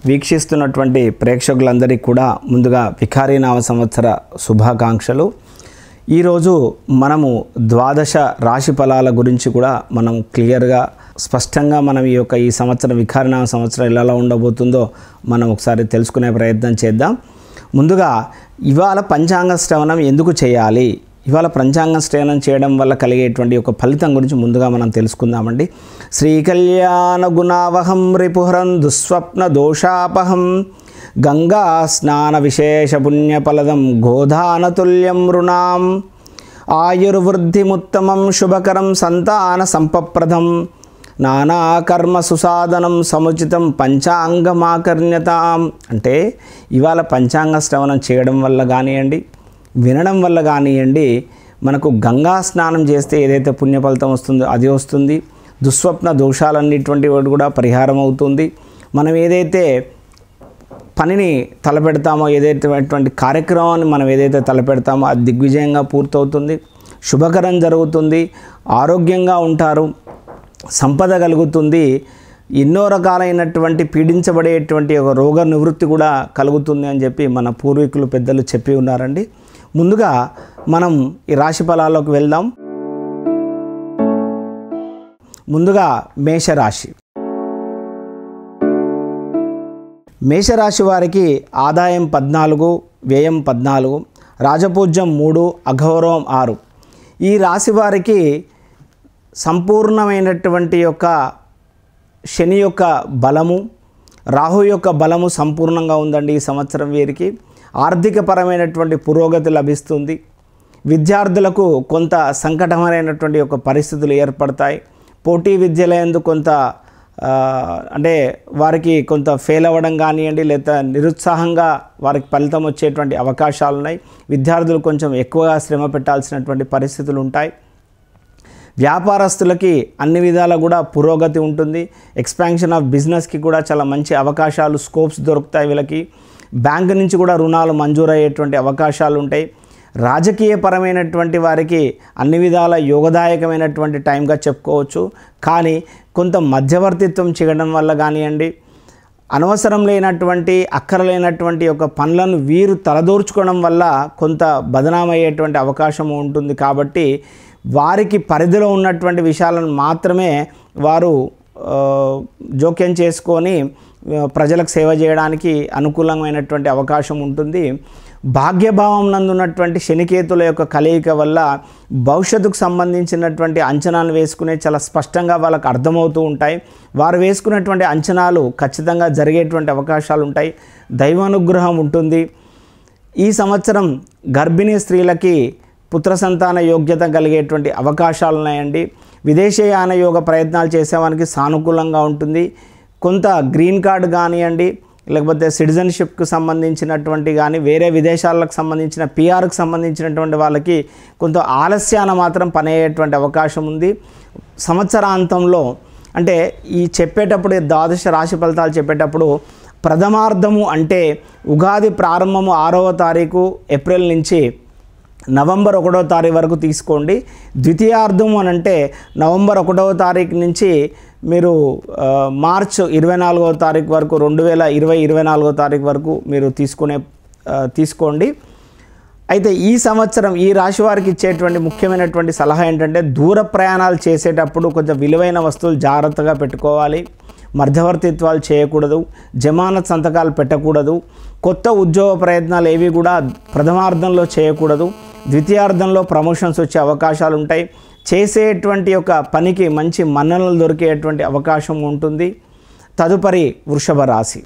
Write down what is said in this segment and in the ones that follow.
వీక్షిస్తున్నటువంటి ప్రేక్షకులందరికీ కూడా ముందుగా వికారీనామ సంవత్సర శుభాకాంక్షలు ఈరోజు మనము ద్వాదశ రాశి ఫలాల గురించి కూడా మనం క్లియర్గా స్పష్టంగా మనం ఈ యొక్క ఈ సంవత్సరం వికారీనామ సంవత్సరం ఎలా ఉండబోతుందో మనం ఒకసారి తెలుసుకునే ప్రయత్నం చేద్దాం ముందుగా ఇవాళ పంచాంగ శ్రవణం ఎందుకు చేయాలి ఇవాళ పంచాంగ శ్రవణం చేయడం వల్ల కలిగేటువంటి ఒక ఫలితం గురించి ముందుగా మనం తెలుసుకుందామండి శ్రీ కళ్యాణ గుణావహం రిపుహరం దుస్వప్న దోషాపహం గంగా స్నాన విశేష పుణ్యఫలదం గోధానతుల్యం రుణాం ఆయుర్వృద్ధిముత్తమం శుభకరం సంతాన సంపప్రదం నానాకర్మ సుసాధనం సముచితం పంచాంగమాకర్ణ్యతాం అంటే ఇవాళ పంచాంగ శ్రవణం చేయడం వల్ల కానివ్వండి వినడం వల్ల కానివ్వండి మనకు గంగా స్నానం చేస్తే ఏదైతే పుణ్య ఫలితం వస్తుందో అది వస్తుంది దుస్వప్న దోషాలన్నిటువంటి వాటి కూడా పరిహారం అవుతుంది మనం ఏదైతే పనిని తలపెడతామో ఏదైతే కార్యక్రమాన్ని మనం ఏదైతే తలపెడతామో అది దిగ్విజయంగా పూర్తవుతుంది శుభకరం జరుగుతుంది ఆరోగ్యంగా ఉంటారు సంపద కలుగుతుంది ఎన్నో రకాలైనటువంటి పీడించబడేటువంటి ఒక రోగ నివృత్తి కూడా కలుగుతుంది అని చెప్పి మన పూర్వీకులు పెద్దలు చెప్పి ఉన్నారండి ముందుగా మనం ఈ రాశి ఫలాల్లోకి వెళ్దాం ముందుగా మేషరాశి మేషరాశి వారికి ఆదాయం పద్నాలుగు వ్యయం పద్నాలుగు రాజపూజ్యం మూడు అఘౌరవం ఆరు ఈ రాశి వారికి సంపూర్ణమైనటువంటి యొక్క శని యొక్క బలము రాహు యొక్క బలము సంపూర్ణంగా ఉందండి ఈ సంవత్సరం వీరికి ఆర్థికపరమైనటువంటి పురోగతి లభిస్తుంది విద్యార్థులకు కొంత సంకటమైనటువంటి యొక్క పరిస్థితులు ఏర్పడతాయి పోటీ విద్యలందు కొంత ఆ, అంటే వారికి కొంత ఫెయిల్ అవ్వడం కానివ్వండి లేదా నిరుత్సాహంగా వారికి ఫలితం వచ్చేటువంటి అవకాశాలు ఉన్నాయి విద్యార్థులు కొంచెం ఎక్కువగా శ్రమ పెట్టాల్సినటువంటి పరిస్థితులు ఉంటాయి వ్యాపారస్తులకి అన్ని విధాల కూడా పురోగతి ఉంటుంది ఎక్స్పాన్షన్ ఆఫ్ బిజినెస్కి కూడా చాలా మంచి అవకాశాలు స్కోప్స్ దొరుకుతాయి వీళ్ళకి బ్యాంక్ నుంచి కూడా రుణాలు మంజూరయ్యేటువంటి అవకాశాలు ఉంటాయి రాజకీయపరమైనటువంటి వారికి అన్ని విధాల యోగదాయకమైనటువంటి టైంగా చెప్పుకోవచ్చు కానీ కొంత మధ్యవర్తిత్వం చేయడం వల్ల కానివ్వండి అనవసరం లేనటువంటి అక్కరలేనటువంటి యొక్క పనులను వీరు తలదూర్చుకోవడం వల్ల కొంత బదనామయ్యేటువంటి అవకాశం ఉంటుంది కాబట్టి వారికి పరిధిలో ఉన్నటువంటి విషయాలను మాత్రమే వారు ఆ, జోక్యం చేసుకొని ఆ, ప్రజలకు సేవ చేయడానికి అనుకూలమైనటువంటి అవకాశం ఉంటుంది భాగ్యభావం నందున్నటువంటి శనికేతుల యొక్క కలయిక వల్ల భవిష్యత్తుకు సంబంధించినటువంటి అంచనాలు వేసుకునే చాలా స్పష్టంగా వాళ్ళకు అర్థమవుతూ ఉంటాయి వారు వేసుకున్నటువంటి అంచనాలు ఖచ్చితంగా జరిగేటువంటి అవకాశాలు ఉంటాయి దైవానుగ్రహం ఉంటుంది ఈ సంవత్సరం గర్భిణీ స్త్రీలకి పుత్ర సంతాన యోగ్యత కలిగేటువంటి అవకాశాలు ఉన్నాయండి విదేశీయాన యోగ ప్రయత్నాలు చేసేవానికి సానుకూలంగా ఉంటుంది కొంత గ్రీన్ కార్డు కానివ్వండి లేకపోతే సిటిజన్షిప్కి సంబంధించినటువంటి కానీ వేరే విదేశాలకు సంబంధించిన పిఆర్కి సంబంధించినటువంటి వాళ్ళకి కొంత ఆలస్యాన మాత్రం పని అయ్యేటువంటి అవకాశం ఉంది సంవత్సరాంతంలో అంటే ఈ చెప్పేటప్పుడు ఈ ద్వాదశ రాశి ఫలితాలు చెప్పేటప్పుడు ప్రథమార్థము అంటే ఉగాది ప్రారంభము ఆరవ తారీఖు ఏప్రిల్ నుంచి నవంబర్ ఒకటో తారీఖు వరకు తీసుకోండి ద్వితీయార్థం అని అంటే నవంబర్ ఒకటవ తారీఖు నుంచి మీరు ఆ, మార్చ్ ఇరవై నాలుగవ తారీఖు వరకు రెండు వేల ఇరవై ఇరవై నాలుగో తారీఖు వరకు మీరు తీసుకునే ఆ, తీసుకోండి అయితే ఈ సంవత్సరం ఈ రాశి వారికి ఇచ్చేటువంటి ముఖ్యమైనటువంటి సలహా ఏంటంటే దూర ప్రయాణాలు చేసేటప్పుడు కొంచెం విలువైన వస్తువులు జాగ్రత్తగా పెట్టుకోవాలి మధ్యవర్తిత్వాలు చేయకూడదు జమానత్ సంతకాలు పెట్టకూడదు కొత్త ఉద్యోగ ప్రయత్నాలు ఏవి కూడా ప్రథమార్థంలో చేయకూడదు ద్వితీయార్థంలో ప్రమోషన్స్ వచ్చే అవకాశాలు ఉంటాయి చేసేటువంటి యొక్క పనికి మంచి మన్ననలు దొరికేటువంటి అవకాశం ఉంటుంది తదుపరి వృషభ రాశి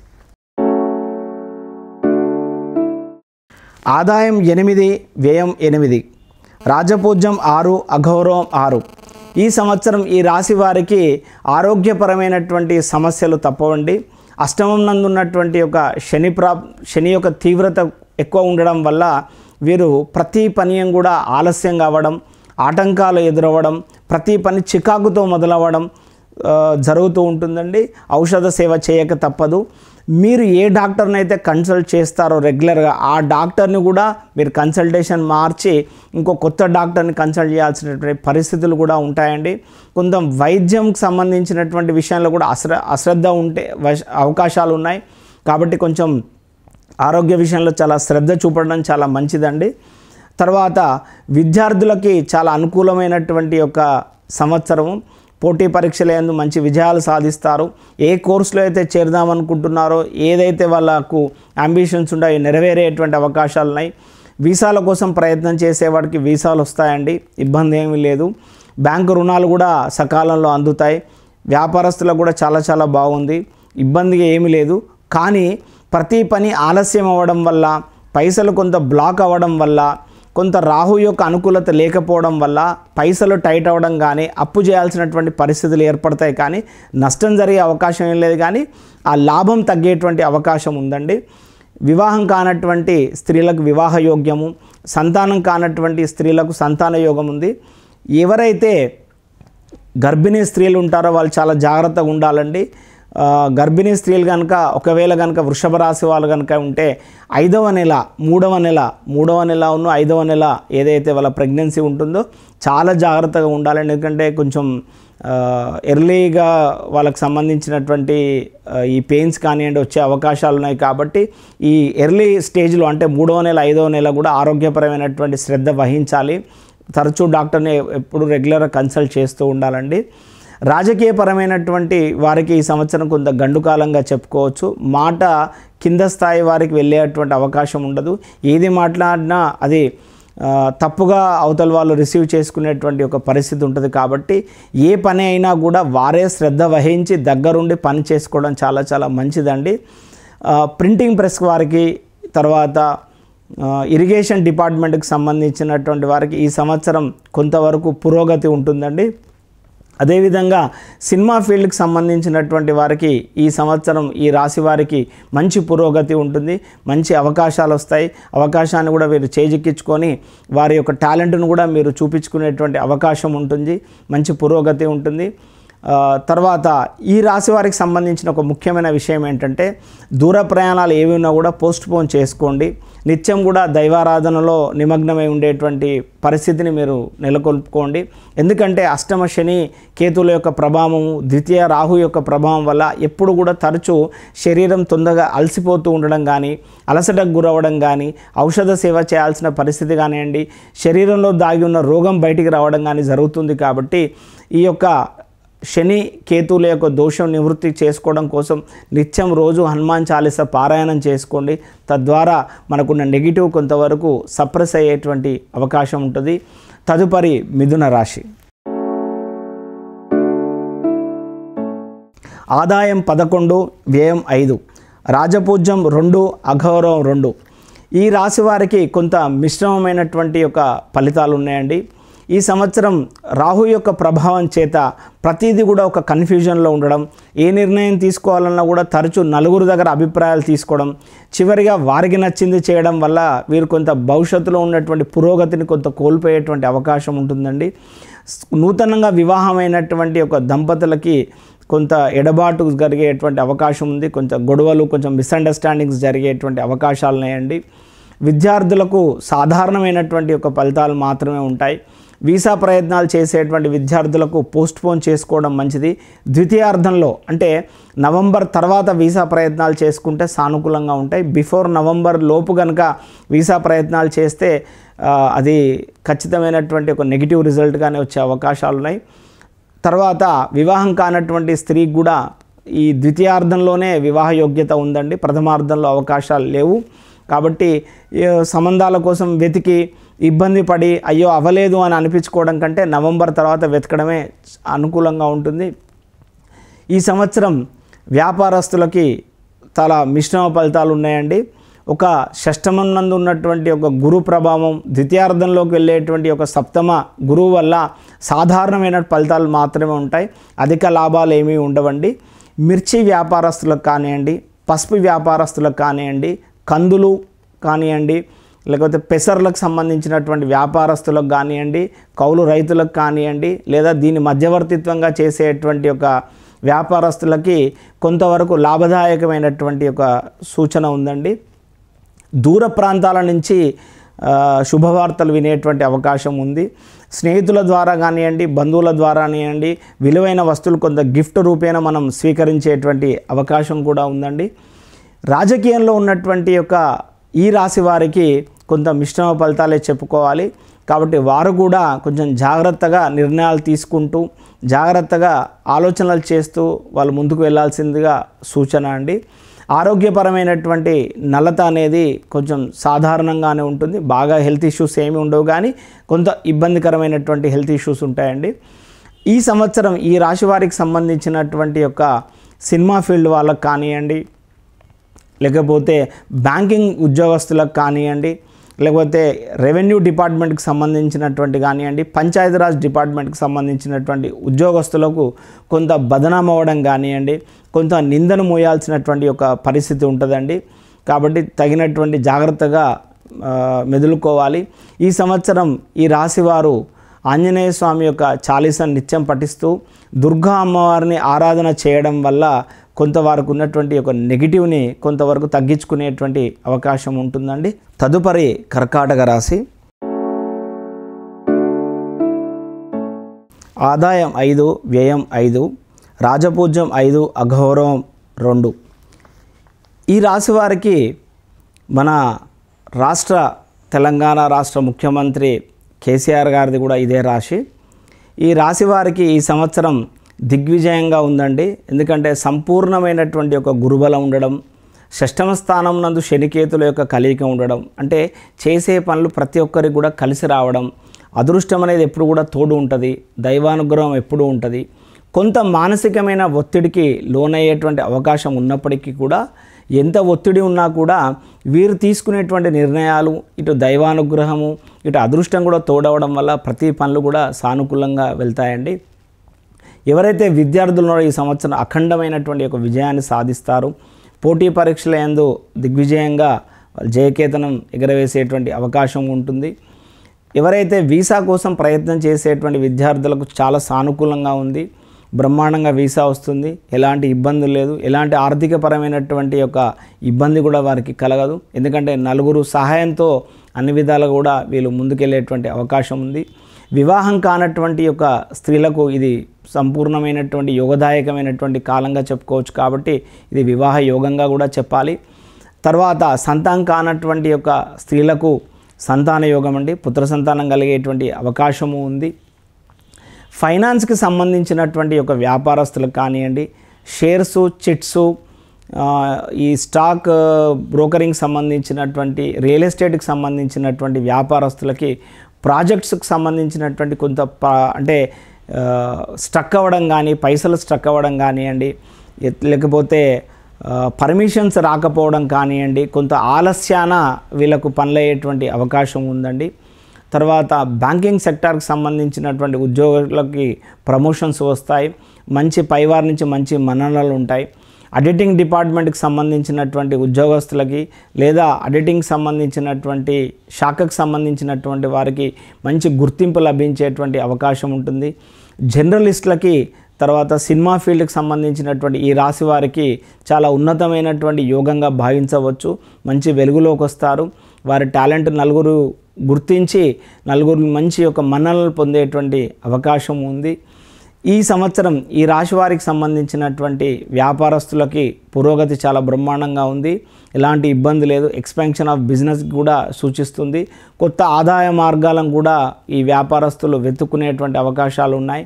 ఆదాయం ఎనిమిది వ్యయం ఎనిమిది రాజపూజ్యం ఆరు అఘౌరవం ఆరు ఈ సంవత్సరం ఈ రాశి వారికి ఆరోగ్యపరమైనటువంటి సమస్యలు తప్పవండి అష్టమం నందు ఉన్నటువంటి యొక్క శని ప్రా శని యొక్క తీవ్రత ఎక్కువ ఉండడం వల్ల వీరు ప్రతి పనియం కూడా ఆలస్యం కావడం ఆటంకాలు ఎదురవ్వడం ప్రతి పని చికాకుతో మొదలవ్వడం ఆ, జరుగుతూ ఉంటుందండి ఔషధ సేవ చేయక తప్పదు మీరు ఏ డాక్టర్ని అయితే కన్సల్ట్ చేస్తారో రెగ్యులర్గా ఆ డాక్టర్ని కూడా మీరు కన్సల్టేషన్ మార్చి ఇంకో కొత్త డాక్టర్ని కన్సల్ట్ చేయాల్సినటువంటి పరిస్థితులు కూడా ఉంటాయండి కొంత వైద్యంకి సంబంధించినటువంటి విషయంలో కూడా అశ్ర అశ్రద్ధ ఉంటే వశ- అవకాశాలు ఉన్నాయి కాబట్టి కొంచెం ఆరోగ్య విషయంలో చాలా శ్రద్ధ చూపడం చాలా మంచిదండి తర్వాత విద్యార్థులకి చాలా అనుకూలమైనటువంటి యొక్క సంవత్సరము పోటీ పరీక్షల యందు మంచి విజయాలు సాధిస్తారు ఏ కోర్సులో అయితే చేరదామనుకుంటున్నారో ఏదైతే వాళ్ళకు అంబిషన్స్ ఉన్నాయో నెరవేరేటువంటి అవకాశాలు ఉన్నాయి వీసాల కోసం ప్రయత్నం చేసేవాడికి వీసాలు వస్తాయండి ఇబ్బంది ఏమీ లేదు బ్యాంకు రుణాలు కూడా సకాలంలో అందుతాయి వ్యాపారస్తులకు కూడా చాలా చాలా బాగుంది ఇబ్బందిగా ఏమీ లేదు కానీ ప్రతి పని ఆలస్యం అవ్వడం వల్ల పైసలు కొంత బ్లాక్ అవ్వడం వల్ల కొంత రాహు యొక్క అనుకూలత లేకపోవడం వల్ల పైసలు టైట్ అవ్వడం కానీ అప్పు చేయాల్సినటువంటి పరిస్థితులు ఏర్పడతాయి కానీ నష్టం జరిగే అవకాశం ఏం లేదు కానీ ఆ లాభం తగ్గేటువంటి అవకాశం ఉందండి వివాహం కానటువంటి స్త్రీలకు వివాహ యోగ్యము సంతానం కానటువంటి స్త్రీలకు సంతాన యోగం ఉంది ఎవరైతే గర్భిణీ స్త్రీలు ఉంటారో వాళ్ళు చాలా జాగ్రత్తగా ఉండాలండి ఆ, గర్భిణీ స్త్రీలు కనుక ఒకవేళ కనుక వృషభ రాశి వాళ్ళు కనుక ఉంటే ఐదవ నెల మూడవ నెల మూడవ నెల ఉన్న ఐదవ నెల ఏదైతే వాళ్ళ ప్రెగ్నెన్సీ ఉంటుందో చాలా జాగ్రత్తగా ఉండాలండి ఎందుకంటే కొంచెం ఆ, ఎర్లీగా వాళ్ళకి సంబంధించినటువంటి ఆ, ఈ పెయిన్స్ కానివ్వండి వచ్చే అవకాశాలు ఉన్నాయి కాబట్టి ఈ ఎర్లీ స్టేజ్లో అంటే మూడవ నెల ఐదవ నెల కూడా ఆరోగ్యపరమైనటువంటి శ్రద్ధ వహించాలి తరచూ డాక్టర్ని ఎప్పుడు రెగ్యులర్గా కన్సల్ట్ చేస్తూ ఉండాలండి రాజకీయపరమైనటువంటి వారికి ఈ సంవత్సరం కొంత గండు కాలంగా చెప్పుకోవచ్చు మాట కింద స్థాయి వారికి వెళ్ళేటువంటి అవకాశం ఉండదు ఏది మాట్లాడినా అది ఆ, తప్పుగా అవతల వాళ్ళు రిసీవ్ చేసుకునేటువంటి ఒక పరిస్థితి ఉంటుంది కాబట్టి ఏ పని అయినా కూడా వారే శ్రద్ధ వహించి దగ్గరుండి పని చేసుకోవడం చాలా చాలా మంచిదండి ఆ, ప్రింటింగ్ ప్రెస్ వారికి తర్వాత ఆ, ఇరిగేషన్ డిపార్ట్మెంట్కి సంబంధించినటువంటి వారికి ఈ సంవత్సరం కొంతవరకు పురోగతి ఉంటుందండి అదేవిధంగా సినిమా ఫీల్డ్కి సంబంధించినటువంటి వారికి ఈ సంవత్సరం ఈ రాశి వారికి మంచి పురోగతి ఉంటుంది మంచి అవకాశాలు వస్తాయి అవకాశాన్ని కూడా వీరు చేజిక్కించుకొని వారి యొక్క టాలెంట్ను కూడా మీరు చూపించుకునేటువంటి అవకాశం ఉంటుంది మంచి పురోగతి ఉంటుంది ఆ, తర్వాత ఈ రాశి వారికి సంబంధించిన ఒక ముఖ్యమైన విషయం ఏంటంటే దూర ప్రయాణాలు ఏవి ఉన్నా కూడా పోస్ట్ పోన్ చేసుకోండి నిత్యం కూడా దైవారాధనలో నిమగ్నమై ఉండేటువంటి పరిస్థితిని మీరు నెలకొల్పుకోండి ఎందుకంటే అష్టమ శని కేతుల యొక్క ప్రభావము ద్వితీయ రాహు యొక్క ప్రభావం వల్ల ఎప్పుడు కూడా తరచూ శరీరం తొందరగా అలసిపోతూ ఉండడం కానీ అలసటకు గురవడం కానీ ఔషధ సేవ చేయాల్సిన పరిస్థితి కానివ్వండి శరీరంలో దాగి ఉన్న రోగం బయటికి రావడం కానీ జరుగుతుంది కాబట్టి ఈ యొక్క శని కేతువుల యొక్క దోషం నివృత్తి చేసుకోవడం కోసం నిత్యం రోజు హనుమాన్ చాలీస పారాయణం చేసుకోండి తద్వారా మనకున్న నెగిటివ్ కొంతవరకు సప్రెస్ అయ్యేటువంటి అవకాశం ఉంటుంది తదుపరి మిథున రాశి ఆదాయం పదకొండు వ్యయం ఐదు రాజపూజ్యం రెండు అఘౌరవం రెండు ఈ రాశి వారికి కొంత మిశ్రమమైనటువంటి యొక్క ఫలితాలు ఉన్నాయండి ఈ సంవత్సరం రాహు యొక్క ప్రభావం చేత ప్రతిదీ కూడా ఒక కన్ఫ్యూజన్లో ఉండడం ఏ నిర్ణయం తీసుకోవాలన్నా కూడా తరచూ నలుగురు దగ్గర అభిప్రాయాలు తీసుకోవడం చివరిగా వారికి నచ్చింది చేయడం వల్ల వీరు కొంత భవిష్యత్తులో ఉన్నటువంటి పురోగతిని కొంత కోల్పోయేటువంటి అవకాశం ఉంటుందండి నూతనంగా వివాహమైనటువంటి ఒక దంపతులకి కొంత ఎడబాటు జరిగేటువంటి అవకాశం ఉంది కొంచెం గొడవలు కొంచెం మిస్అండర్స్టాండింగ్స్ జరిగేటువంటి అవకాశాలు ఉన్నాయండి విద్యార్థులకు సాధారణమైనటువంటి ఒక ఫలితాలు మాత్రమే ఉంటాయి వీసా ప్రయత్నాలు చేసేటువంటి విద్యార్థులకు పోస్ట్ పోన్ చేసుకోవడం మంచిది ద్వితీయార్థంలో అంటే నవంబర్ తర్వాత వీసా ప్రయత్నాలు చేసుకుంటే సానుకూలంగా ఉంటాయి బిఫోర్ నవంబర్ లోపు కనుక వీసా ప్రయత్నాలు చేస్తే ఆ, అది ఖచ్చితమైనటువంటి ఒక నెగిటివ్ రిజల్ట్గానే వచ్చే అవకాశాలు ఉన్నాయి తర్వాత వివాహం కానటువంటి స్త్రీకి కూడా ఈ ద్వితీయార్థంలోనే వివాహ యోగ్యత ఉందండి ప్రథమార్థంలో అవకాశాలు లేవు కాబట్టి ఏ, సంబంధాల కోసం వెతికి ఇబ్బంది పడి అయ్యో అవ్వలేదు అని అనిపించుకోవడం కంటే నవంబర్ తర్వాత వెతకడమే అనుకూలంగా ఉంటుంది ఈ సంవత్సరం వ్యాపారస్తులకి చాలా మిశ్రమ ఫలితాలు ఉన్నాయండి ఒక షష్టమన్నందు ఉన్నటువంటి ఒక గురు ప్రభావం ద్వితీయార్థంలోకి వెళ్ళేటువంటి ఒక సప్తమ గురువు వల్ల సాధారణమైన ఫలితాలు మాత్రమే ఉంటాయి అధిక లాభాలు ఏమీ ఉండవండి మిర్చి వ్యాపారస్తులకు కానివ్వండి పసుపు వ్యాపారస్తులకు కానివ్వండి కందులు కానివ్వండి లేకపోతే పెసర్లకు సంబంధించినటువంటి వ్యాపారస్తులకు కానివ్వండి కౌలు రైతులకు కానివ్వండి లేదా దీని మధ్యవర్తిత్వంగా చేసేటువంటి ఒక వ్యాపారస్తులకి కొంతవరకు లాభదాయకమైనటువంటి ఒక సూచన ఉందండి దూర ప్రాంతాల నుంచి ఆ, శుభవార్తలు వినేటువంటి అవకాశం ఉంది స్నేహితుల ద్వారా కానివ్వండి బంధువుల ద్వారా కానివ్వండి విలువైన వస్తువులు కొంత గిఫ్ట్ రూపేణ మనం స్వీకరించేటువంటి అవకాశం కూడా ఉందండి రాజకీయంలో ఉన్నటువంటి యొక్క ఈ రాశి వారికి కొంత మిశ్రమ ఫలితాలే చెప్పుకోవాలి కాబట్టి వారు కూడా కొంచెం జాగ్రత్తగా నిర్ణయాలు తీసుకుంటూ జాగ్రత్తగా ఆలోచనలు చేస్తూ వాళ్ళు ముందుకు వెళ్ళాల్సిందిగా సూచన అండి ఆరోగ్యపరమైనటువంటి నల్లత అనేది కొంచెం సాధారణంగానే ఉంటుంది బాగా హెల్త్ ఇష్యూస్ ఏమి ఉండవు కానీ కొంత ఇబ్బందికరమైనటువంటి హెల్త్ ఇష్యూస్ ఉంటాయండి ఈ సంవత్సరం ఈ రాశి వారికి సంబంధించినటువంటి యొక్క సినిమా ఫీల్డ్ వాళ్ళకి కానివ్వండి లేకపోతే బ్యాంకింగ్ ఉద్యోగస్తులకు కానివ్వండి లేకపోతే రెవెన్యూ డిపార్ట్మెంట్కి సంబంధించినటువంటి కానివ్వండి పంచాయతీరాజ్ డిపార్ట్మెంట్కి సంబంధించినటువంటి ఉద్యోగస్తులకు కొంత బదనాం అవ్వడం కానివ్వండి కొంత నిందను మోయాల్సినటువంటి ఒక పరిస్థితి ఉంటుందండి కాబట్టి తగినటువంటి జాగ్రత్తగా ఆ, మెదులుకోవాలి ఈ సంవత్సరం ఈ రాశివారు ఆంజనేయ స్వామి యొక్క చాలీసాన్ని నిత్యం పఠిస్తూ దుర్గా అమ్మవారిని ఆరాధన చేయడం వల్ల కొంతవరకు ఉన్నటువంటి ఒక నెగిటివ్ని కొంతవరకు తగ్గించుకునేటువంటి అవకాశం ఉంటుందండి తదుపరి కర్కాటక రాశి ఆదాయం ఐదు వ్యయం ఐదు రాజపూజ్యం ఐదు అఘౌరవం రెండు ఈ రాశి వారికి మన రాష్ట్ర తెలంగాణ రాష్ట్ర ముఖ్యమంత్రి కేసీఆర్ గారిది కూడా ఇదే రాశి ఈ రాశి వారికి ఈ సంవత్సరం దిగ్విజయంగా ఉందండి ఎందుకంటే సంపూర్ణమైనటువంటి ఒక గురుబలం ఉండడం షష్టమ స్థానం నందు శనికేతుల యొక్క కలయిక ఉండడం అంటే చేసే పనులు ప్రతి ఒక్కరికి కూడా కలిసి రావడం అదృష్టం అనేది ఎప్పుడు కూడా తోడు ఉంటుంది దైవానుగ్రహం ఎప్పుడూ ఉంటుంది కొంత మానసికమైన ఒత్తిడికి లోనయ్యేటువంటి అవకాశం ఉన్నప్పటికీ కూడా ఎంత ఒత్తిడి ఉన్నా కూడా వీరు తీసుకునేటువంటి నిర్ణయాలు ఇటు దైవానుగ్రహము ఇటు అదృష్టం కూడా తోడవడం వల్ల ప్రతి పనులు కూడా సానుకూలంగా వెళ్తాయండి ఎవరైతే విద్యార్థులు ఉన్నారో ఈ సంవత్సరం అఖండమైనటువంటి ఒక విజయాన్ని సాధిస్తారు పోటీ పరీక్షల యందు దిగ్విజయంగా జయకేతనం ఎగరవేసేటువంటి అవకాశం ఉంటుంది ఎవరైతే వీసా కోసం ప్రయత్నం చేసేటువంటి విద్యార్థులకు చాలా సానుకూలంగా ఉంది బ్రహ్మాండంగా వీసా వస్తుంది ఎలాంటి ఇబ్బంది లేదు ఎలాంటి ఆర్థికపరమైనటువంటి యొక్క ఇబ్బంది కూడా వారికి కలగదు ఎందుకంటే నలుగురు సహాయంతో అన్ని విధాలుగా కూడా వీళ్ళు ముందుకెళ్ళేటువంటి అవకాశం ఉంది వివాహం కానటువంటి యొక్క స్త్రీలకు ఇది సంపూర్ణమైనటువంటి యోగదాయకమైనటువంటి కాలంగా చెప్పుకోవచ్చు కాబట్టి ఇది వివాహ యోగంగా కూడా చెప్పాలి తర్వాత సంతానం కానటువంటి యొక్క స్త్రీలకు సంతాన యోగం అండి పుత్ర సంతానం కలిగేటువంటి అవకాశము ఉంది ఫైనాన్స్కి సంబంధించినటువంటి ఒక వ్యాపారస్తులకు కానివ్వండి షేర్స్ చిట్స్ ఆ, ఈ స్టాక్ బ్రోకరింగ్ సంబంధించినటువంటి రియల్ ఎస్టేట్కి సంబంధించినటువంటి వ్యాపారస్తులకి ప్రాజెక్ట్స్కి సంబంధించినటువంటి కొంత ప- అంటే స్టక్ అవ్వడం కానీ పైసలు స్టక్ అవ్వడం కానివ్వండి ఎత్- లేకపోతే పర్మిషన్స్ రాకపోవడం కానివ్వండి కొంత ఆలస్యాన వీళ్ళకు పనులయ్యేటువంటి అవకాశం ఉందండి తర్వాత బ్యాంకింగ్ సెక్టార్కి సంబంధించినటువంటి ఉద్యోగులకి ప్రమోషన్స్ వస్తాయి మంచి పైవారి నుంచి మంచి మన్ననలు ఉంటాయి అడిటింగ్ డిపార్ట్మెంట్కి సంబంధించినటువంటి ఉద్యోగస్తులకి లేదా అడిటింగ్ సంబంధించినటువంటి శాఖకు సంబంధించినటువంటి వారికి మంచి గుర్తింపు లభించేటువంటి అవకాశం ఉంటుంది జర్నలిస్టులకి తర్వాత సినిమా ఫీల్డ్కి సంబంధించినటువంటి ఈ రాశి వారికి చాలా ఉన్నతమైనటువంటి యోగంగా భావించవచ్చు మంచి వెలుగులోకి వస్తారు వారి టాలెంట్ నలుగురు గుర్తించి నలుగురు మంచి ఒక మన్ననలు పొందేటువంటి అవకాశం ఉంది ఈ సంవత్సరం ఈ రాశి వారికి సంబంధించినటువంటి వ్యాపారస్తులకి పురోగతి చాలా బ్రహ్మాండంగా ఉంది ఎలాంటి ఇబ్బంది లేదు ఎక్స్పాన్షన్ ఆఫ్ బిజినెస్ కూడా సూచిస్తుంది కొత్త ఆదాయ మార్గాలను కూడా ఈ వ్యాపారస్తులు వెతుక్కునేటువంటి అవకాశాలు ఉన్నాయి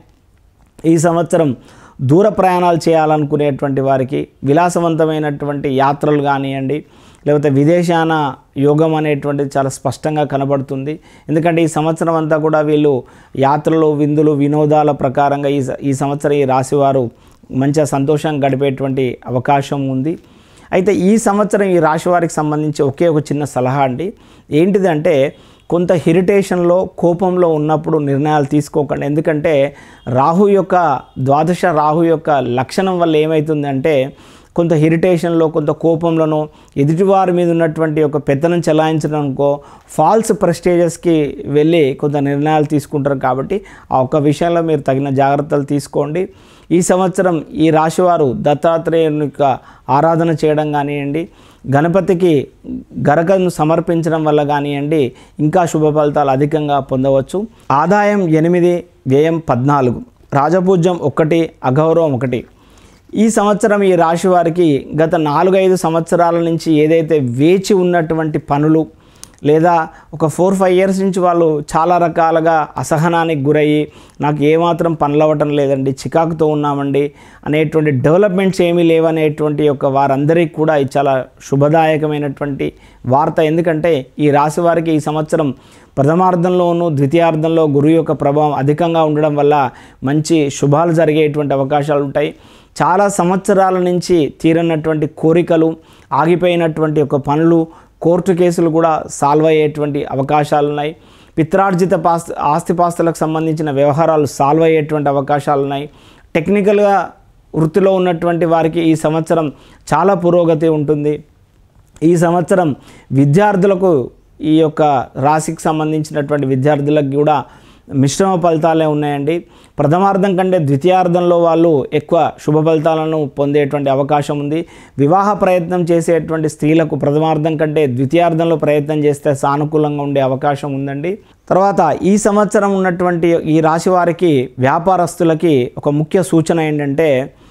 ఈ సంవత్సరం దూర ప్రయాణాలు చేయాలనుకునేటువంటి వారికి విలాసవంతమైనటువంటి యాత్రలు కానివ్వండి లేకపోతే విదేశాన యోగం అనేటువంటిది చాలా స్పష్టంగా కనబడుతుంది ఎందుకంటే ఈ సంవత్సరం అంతా కూడా వీళ్ళు యాత్రలు విందులు వినోదాల ప్రకారంగా ఈ స- ఈ సంవత్సరం ఈ రాశివారు మంచిగా సంతోషంగా గడిపేటువంటి అవకాశం ఉంది అయితే ఈ సంవత్సరం ఈ రాశి వారికి సంబంధించి ఒకే ఒక చిన్న సలహా అండి ఏంటిదంటే కొంత ఇరిటేషన్లో కోపంలో ఉన్నప్పుడు నిర్ణయాలు తీసుకోకండి ఎందుకంటే రాహు యొక్క ద్వాదశ రాహు యొక్క లక్షణం వల్ల ఏమవుతుందంటే కొంత ఇరిటేషన్లో కొంత కోపంలోనో ఎదుటివారి మీద ఉన్నటువంటి ఒక పెత్తనం చెలాయించడానికో ఫాల్స్ ప్రెస్టేజెస్కి వెళ్ళి కొంత నిర్ణయాలు తీసుకుంటారు కాబట్టి ఆ ఒక్క విషయంలో మీరు తగిన జాగ్రత్తలు తీసుకోండి ఈ సంవత్సరం ఈ రాశివారు దత్తాత్రేయుని యొక్క ఆరాధన చేయడం కానివ్వండి గణపతికి గరకను సమర్పించడం వల్ల కానివ్వండి ఇంకా శుభ ఫలితాలు అధికంగా పొందవచ్చు ఆదాయం ఎనిమిది వ్యయం పద్నాలుగు రాజపూజ్యం ఒకటి అగౌరవం ఒకటి ఈ సంవత్సరం ఈ రాశి వారికి గత నాలుగైదు సంవత్సరాల నుంచి ఏదైతే వేచి ఉన్నటువంటి పనులు లేదా ఒక ఫోర్ ఫైవ్ ఇయర్స్ నుంచి వాళ్ళు చాలా రకాలుగా అసహనానికి గురయ్యి నాకు ఏమాత్రం పనులవ్వటం లేదండి చికాకుతో ఉన్నామండి అనేటువంటి డెవలప్మెంట్స్ ఏమీ లేవనేటువంటి యొక్క వారందరికీ కూడా ఇది చాలా శుభదాయకమైనటువంటి వార్త ఎందుకంటే ఈ రాశి వారికి ఈ సంవత్సరం ప్రథమార్థంలోనూ ద్వితీయార్థంలో గురువు యొక్క ప్రభావం అధికంగా ఉండడం వల్ల మంచి శుభాలు జరిగేటువంటి అవకాశాలు ఉంటాయి చాలా సంవత్సరాల నుంచి తీరనటువంటి కోరికలు ఆగిపోయినటువంటి ఒక పనులు కోర్టు కేసులు కూడా సాల్వ్ అయ్యేటువంటి అవకాశాలు ఉన్నాయి పిత్రార్జిత పాస్తి ఆస్తిపాస్తులకు సంబంధించిన వ్యవహారాలు సాల్వ్ అయ్యేటువంటి అవకాశాలు ఉన్నాయి టెక్నికల్గా వృత్తిలో ఉన్నటువంటి వారికి ఈ సంవత్సరం చాలా పురోగతి ఉంటుంది ఈ సంవత్సరం విద్యార్థులకు ఈ యొక్క రాశికి సంబంధించినటువంటి విద్యార్థులకు కూడా మిశ్రమ ఫలితాలే ఉన్నాయండి ప్రథమార్థం కంటే ద్వితీయార్థంలో వాళ్ళు ఎక్కువ శుభ ఫలితాలను పొందేటువంటి అవకాశం ఉంది వివాహ ప్రయత్నం చేసేటువంటి స్త్రీలకు ప్రథమార్థం కంటే ద్వితీయార్థంలో ప్రయత్నం చేస్తే సానుకూలంగా ఉండే అవకాశం ఉందండి తర్వాత ఈ సంవత్సరం ఉన్నటువంటి ఈ రాశి వారికి వ్యాపారస్తులకి ఒక ముఖ్య సూచన ఏంటంటే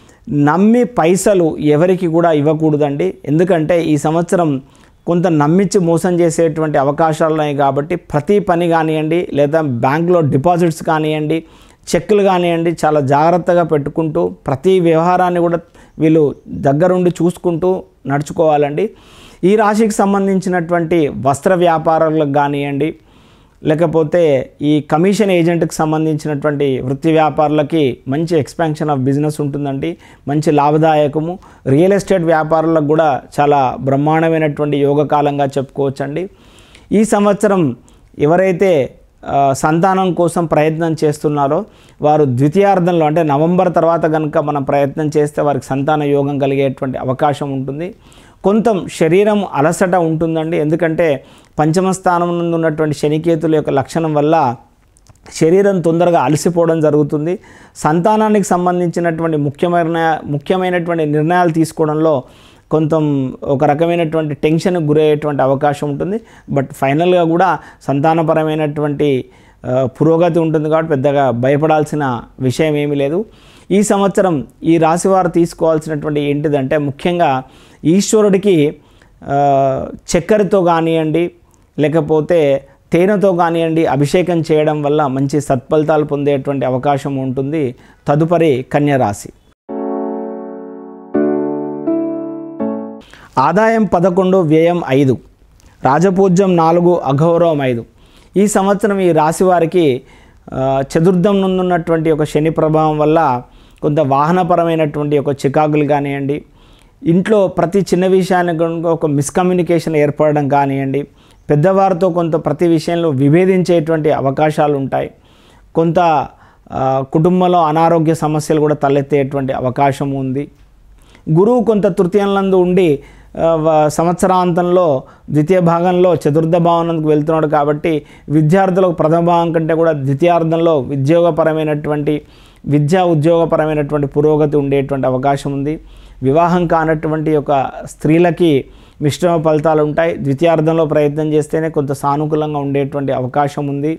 నమ్మి పైసలు ఎవరికి కూడా ఇవ్వకూడదండి ఎందుకంటే ఈ సంవత్సరం కొంత నమ్మించి మోసం చేసేటువంటి అవకాశాలు ఉన్నాయి కాబట్టి ప్రతి పని కానివ్వండి లేదా బ్యాంకులో డిపాజిట్స్ కానివ్వండి చెక్కులు కానివ్వండి చాలా జాగ్రత్తగా పెట్టుకుంటూ ప్రతి వ్యవహారాన్ని కూడా వీళ్ళు దగ్గరుండి చూసుకుంటూ నడుచుకోవాలండి ఈ రాశికి సంబంధించినటువంటి వస్త్ర వ్యాపారాలకు కానివ్వండి లేకపోతే ఈ కమిషన్ ఏజెంట్కి సంబంధించినటువంటి వృత్తి వ్యాపారులకి మంచి ఎక్స్పాన్షన్ ఆఫ్ బిజినెస్ ఉంటుందండి మంచి లాభదాయకము రియల్ ఎస్టేట్ వ్యాపారులకు కూడా చాలా బ్రహ్మాండమైనటువంటి యోగకాలంగా చెప్పుకోవచ్చండి ఈ సంవత్సరం ఎవరైతే ఆ, సంతానం కోసం ప్రయత్నం చేస్తున్నారో వారు ద్వితీయార్థంలో అంటే నవంబర్ తర్వాత కనుక మనం ప్రయత్నం చేస్తే వారికి సంతాన యోగం కలిగేటువంటి అవకాశం ఉంటుంది కొంత శరీరం అలసట ఉంటుందండి ఎందుకంటే పంచమ స్థానం నుండి ఉన్నటువంటి శనికేతుల యొక్క లక్షణం వల్ల శరీరం తొందరగా అలసిపోవడం జరుగుతుంది సంతానానికి సంబంధించినటువంటి ముఖ్యమైన ముఖ్యమైనటువంటి నిర్ణయాలు తీసుకోవడంలో కొంత ఒక రకమైనటువంటి టెన్షన్కి గురయ్యేటువంటి అవకాశం ఉంటుంది బట్ ఫైనల్గా కూడా సంతానపరమైనటువంటి ఆ, పురోగతి ఉంటుంది కాబట్టి పెద్దగా భయపడాల్సిన విషయం ఏమీ లేదు ఈ సంవత్సరం ఈ రాశివారు తీసుకోవాల్సినటువంటి ఏంటిదంటే ముఖ్యంగా ఈశ్వరుడికి ఆ, చక్కెరతో కానివ్వండి లేకపోతే తేనెతో కానివ్వండి అభిషేకం చేయడం వల్ల మంచి సత్ఫలితాలు పొందేటువంటి అవకాశం ఉంటుంది తదుపరి కన్యరాశి ఆదాయం పదకొండు వ్యయం ఐదు రాజపూజ్యం నాలుగు అఘౌరవం ఐదు ఈ సంవత్సరం ఈ రాశి వారికి ఆ, చతుర్థం నుండున్నటువంటి ఒక శని ప్రభావం వల్ల కొంత వాహనపరమైనటువంటి ఒక చికాకులు కానివ్వండి ఇంట్లో ప్రతి చిన్న విషయానికి కనుక ఒక మిస్కమ్యూనికేషన్ ఏర్పడడం కానివ్వండి పెద్దవారితో కొంత ప్రతి విషయంలో విభేదించేటువంటి అవకాశాలు ఉంటాయి కొంత ఆ, కుటుంబంలో అనారోగ్య సమస్యలు కూడా తలెత్తేటువంటి అవకాశం ఉంది గురువు కొంత తృతీయంలందు ఉండి ఆ, వ- సంవత్సరాంతంలో ద్వితీయ భాగంలో చతుర్థ భావనందుకు వెళ్తున్నాడు కాబట్టి విద్యార్థులకు ప్రథమ భాగం కంటే కూడా ద్వితీయార్థంలో ఉద్యోగపరమైనటువంటి విద్యా ఉద్యోగపరమైనటువంటి పురోగతి ఉండేటువంటి అవకాశం ఉంది వివాహం కానటువంటి ఒక స్త్రీలకి మిశ్రమ ఫలితాలు ఉంటాయి ద్వితీయార్థంలో ప్రయత్నం చేస్తేనే కొంత సానుకూలంగా ఉండేటువంటి అవకాశం ఉంది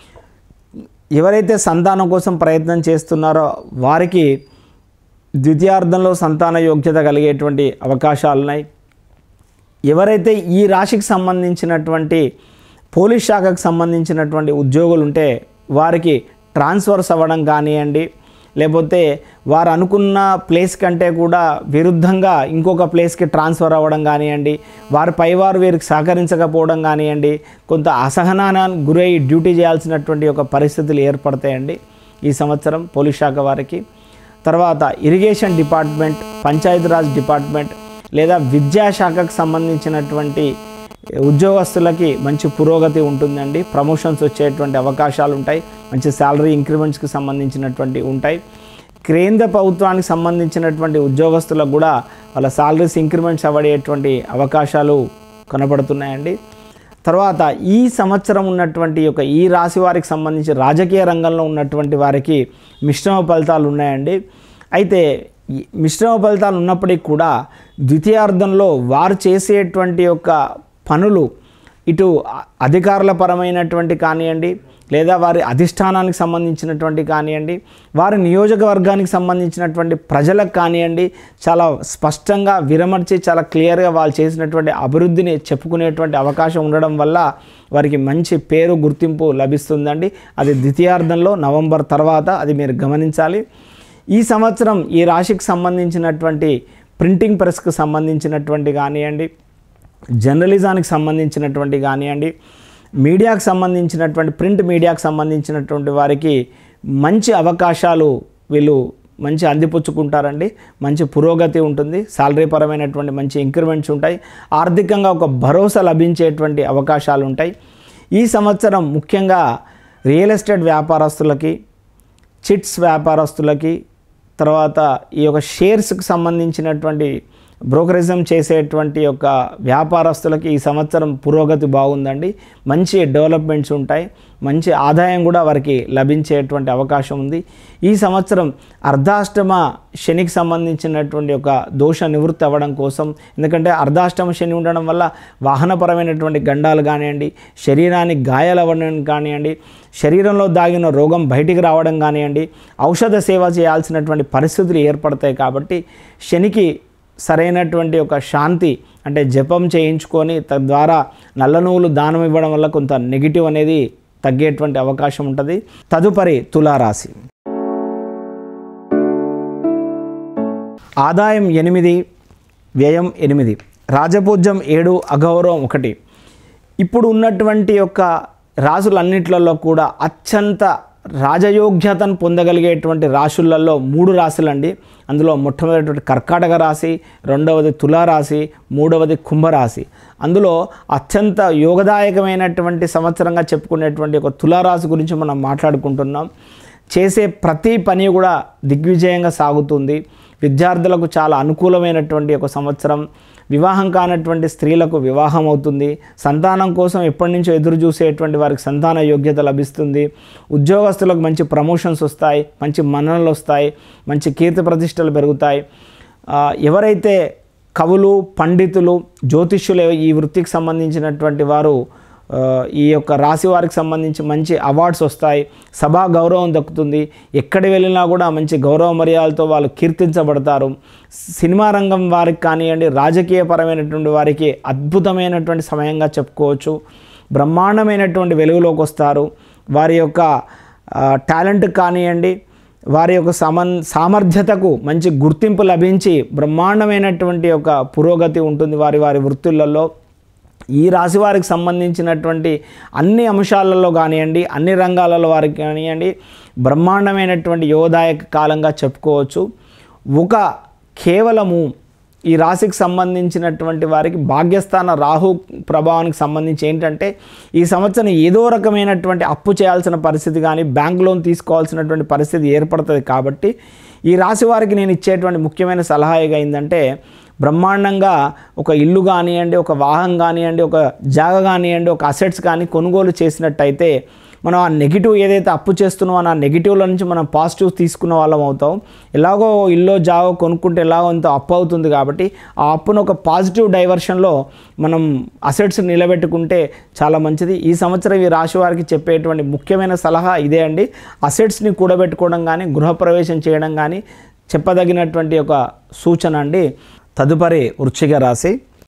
ఎవరైతే సంతానం కోసం ప్రయత్నం చేస్తున్నారో వారికి ద్వితీయార్థంలో సంతాన యోగ్యత కలిగేటువంటి అవకాశాలు ఉన్నాయి ఎవరైతే ఈ రాశికి సంబంధించినటువంటి పోలీస్ శాఖకు సంబంధించినటువంటి ఉద్యోగులు ఉంటే వారికి ట్రాన్స్ఫర్స్ అవ్వడం కానివ్వండి లేకపోతే వారు అనుకున్న ప్లేస్ కంటే కూడా విరుద్ధంగా ఇంకొక ప్లేస్కి ట్రాన్స్ఫర్ అవ్వడం కానివ్వండి వారి పైవారు వీరికి సహకరించకపోవడం కానివ్వండి కొంత అసహనానికి గురై డ్యూటీ చేయాల్సినటువంటి ఒక పరిస్థితులు ఏర్పడతాయండి ఈ సంవత్సరం పోలీస్ శాఖ వారికి తర్వాత ఇరిగేషన్ డిపార్ట్మెంట్ పంచాయతీరాజ్ డిపార్ట్మెంట్ లేదా విద్యాశాఖకు సంబంధించినటువంటి ఉద్యోగస్తులకి మంచి పురోగతి ఉంటుందండి ప్రమోషన్స్ వచ్చేటువంటి అవకాశాలు ఉంటాయి మంచి శాలరీ ఇంక్రిమెంట్స్కి సంబంధించినటువంటి ఉంటాయి కేంద్ర ప్రభుత్వానికి సంబంధించినటువంటి ఉద్యోగస్తులకు కూడా వాళ్ళ శాలరీస్ ఇంక్రిమెంట్స్ అవ్వడేటువంటి అవకాశాలు కనబడుతున్నాయండి తర్వాత ఈ సంవత్సరం ఉన్నటువంటి యొక్క ఈ రాశి వారికి సంబంధించి రాజకీయ రంగంలో ఉన్నటువంటి వారికి మిశ్రమ ఫలితాలు ఉన్నాయండి అయితే ఈ మిశ్రమ ఫలితాలు ఉన్నప్పటికీ కూడా ద్వితీయార్థంలో వారు చేసేటువంటి యొక్క పనులు ఇటు అ- అధికారుల పరమైనటువంటి కానివ్వండి లేదా వారి అధిష్టానానికి సంబంధించినటువంటి కానివ్వండి వారి నియోజకవర్గానికి సంబంధించినటువంటి ప్రజలకు కానివ్వండి చాలా స్పష్టంగా విరమర్చి చాలా క్లియర్గా వాళ్ళు చేసినటువంటి అభివృద్ధిని చెప్పుకునేటువంటి అవకాశం ఉండడం వల్ల వారికి మంచి పేరు గుర్తింపు లభిస్తుందండి అది ద్వితీయార్థంలో నవంబర్ తర్వాత అది మీరు గమనించాలి ఈ సంవత్సరం ఈ రాశికి సంబంధించినటువంటి ప్రింటింగ్ ప్రెస్కి సంబంధించినటువంటి కానివ్వండి జర్నలిజానికి సంబంధించినటువంటి కానివ్వండి మీడియాకు సంబంధించినటువంటి ప్రింట్ మీడియాకు సంబంధించినటువంటి వారికి మంచి అవకాశాలు వీళ్ళు మంచి అందిపుచ్చుకుంటారండి మంచి పురోగతి ఉంటుంది శాలరీ పరమైనటువంటి మంచి ఇంక్రిమెంట్స్ ఉంటాయి ఆర్థికంగా ఒక భరోసా లభించేటువంటి అవకాశాలు ఉంటాయి ఈ సంవత్సరం ముఖ్యంగా రియల్ ఎస్టేట్ వ్యాపారస్తులకి చిట్స్ వ్యాపారస్తులకి తర్వాత ఈ యొక్క షేర్స్కి సంబంధించినటువంటి బ్రోకరిజం చేసేటువంటి యొక్క వ్యాపారస్తులకి ఈ సంవత్సరం పురోగతి బాగుందండి మంచి డెవలప్మెంట్స్ ఉంటాయి మంచి ఆదాయం కూడా వారికి లభించేటువంటి అవకాశం ఉంది ఈ సంవత్సరం అర్ధాష్టమ శనికి సంబంధించినటువంటి ఒక దోష నివృత్తి అవ్వడం కోసం ఎందుకంటే అర్ధాష్టమ శని ఉండడం వల్ల వాహనపరమైనటువంటి గండాలు కానివ్వండి శరీరానికి గాయాలు అవ్వడం కానివ్వండి శరీరంలో దాగిన రోగం బయటికి రావడం కానివ్వండి ఔషధ సేవ చేయాల్సినటువంటి పరిస్థితులు ఏర్పడతాయి కాబట్టి శనికి సరైనటువంటి ఒక శాంతి అంటే జపం చేయించుకొని తద్వారా నల్ల నువ్వులు దానం ఇవ్వడం వల్ల కొంత నెగిటివ్ అనేది తగ్గేటువంటి అవకాశం ఉంటుంది తదుపరి తులారాశి ఆదాయం ఎనిమిది వ్యయం ఎనిమిది రాజపూజ్యం ఏడు అగౌరవం ఒకటి ఇప్పుడు ఉన్నటువంటి యొక్క రాసులన్నిట్లలో కూడా అత్యంత రాజయోగ్యతను పొందగలిగేటువంటి రాశులలో మూడు రాశులండి అందులో మొట్టమొదటి కర్కాటక రాశి రెండవది తులారాశి మూడవది కుంభరాశి అందులో అత్యంత యోగదాయకమైనటువంటి సంవత్సరంగా చెప్పుకునేటువంటి ఒక తులారాశి గురించి మనం మాట్లాడుకుంటున్నాం చేసే ప్రతి పని కూడా దిగ్విజయంగా సాగుతుంది విద్యార్థులకు చాలా అనుకూలమైనటువంటి ఒక సంవత్సరం వివాహం కానటువంటి స్త్రీలకు వివాహం అవుతుంది సంతానం కోసం ఎప్పటి నుంచో ఎదురు చూసేటువంటి వారికి సంతాన యోగ్యత లభిస్తుంది ఉద్యోగస్తులకు మంచి ప్రమోషన్స్ వస్తాయి మంచి మన్ననలు వస్తాయి మంచి కీర్తి ప్రతిష్టలు పెరుగుతాయి ఆ, ఎవరైతే కవులు పండితులు జ్యోతిష్యులు ఈ వృత్తికి సంబంధించినటువంటి వారు ఆ, ఈ యొక్క రాశి వారికి సంబంధించి మంచి అవార్డ్స్ వస్తాయి సభా గౌరవం దక్కుతుంది ఎక్కడ వెళ్ళినా కూడా మంచి గౌరవ మర్యాదలతో వాళ్ళు కీర్తించబడతారు సినిమా రంగం వారికి కానివ్వండి రాజకీయపరమైనటువంటి వారికి అద్భుతమైనటువంటి సమయంగా చెప్పుకోవచ్చు బ్రహ్మాండమైనటువంటి వెలుగులోకి వస్తారు వారి యొక్క టాలెంట్ కానివ్వండి వారి యొక్క సమన్ సామర్థ్యతకు మంచి గుర్తింపు లభించి బ్రహ్మాండమైనటువంటి ఒక పురోగతి ఉంటుంది వారి వారి వృత్తులలో ఈ రాశి వారికి సంబంధించినటువంటి అన్ని అంశాలలో కానివ్వండి అన్ని రంగాలలో వారికి కానివ్వండి బ్రహ్మాండమైనటువంటి యోదాయక కాలంగా చెప్పుకోవచ్చు ఒక కేవలము ఈ రాశికి సంబంధించినటువంటి వారికి భాగ్యస్థాన రాహు ప్రభావానికి సంబంధించి ఏంటంటే ఈ సంవత్సరం ఏదో రకమైనటువంటి అప్పు చేయాల్సిన పరిస్థితి కానీ బ్యాంక్ లోన్ తీసుకోవాల్సినటువంటి పరిస్థితి ఏర్పడుతుంది కాబట్టి ఈ రాశి వారికి నేను ఇచ్చేటువంటి ముఖ్యమైన సలహా ఏంటంటే బ్రహ్మాండంగా ఒక ఇల్లు కానివ్వండి ఒక వాహనం కానివ్వండి ఒక జాగ కానివ్వండి ఒక అసెట్స్ కానీ కొనుగోలు చేసినట్టయితే మనం ఆ నెగిటివ్ ఏదైతే అప్పు చేస్తున్నామో ఆ నెగిటివ్ల నుంచి మనం పాజిటివ్ తీసుకున్న వాళ్ళం అవుతాం ఎలాగో ఇల్లు జాగో కొనుక్కుంటే ఎలాగో ఇంత అప్పు అవుతుంది కాబట్టి ఆ అప్పును ఒక పాజిటివ్ డైవర్షన్లో మనం అసెట్స్ నిలబెట్టుకుంటే చాలా మంచిది ఈ సంవత్సరం ఈ రాశి వారికి చెప్పేటువంటి ముఖ్యమైన సలహా ఇదే అండి అసెట్స్ని కూడబెట్టుకోవడం కానీ గృహప్రవేశం చేయడం కానీ చెప్పదగినటువంటి ఒక సూచన అండి తదుపరి వృశ్చిక రాశి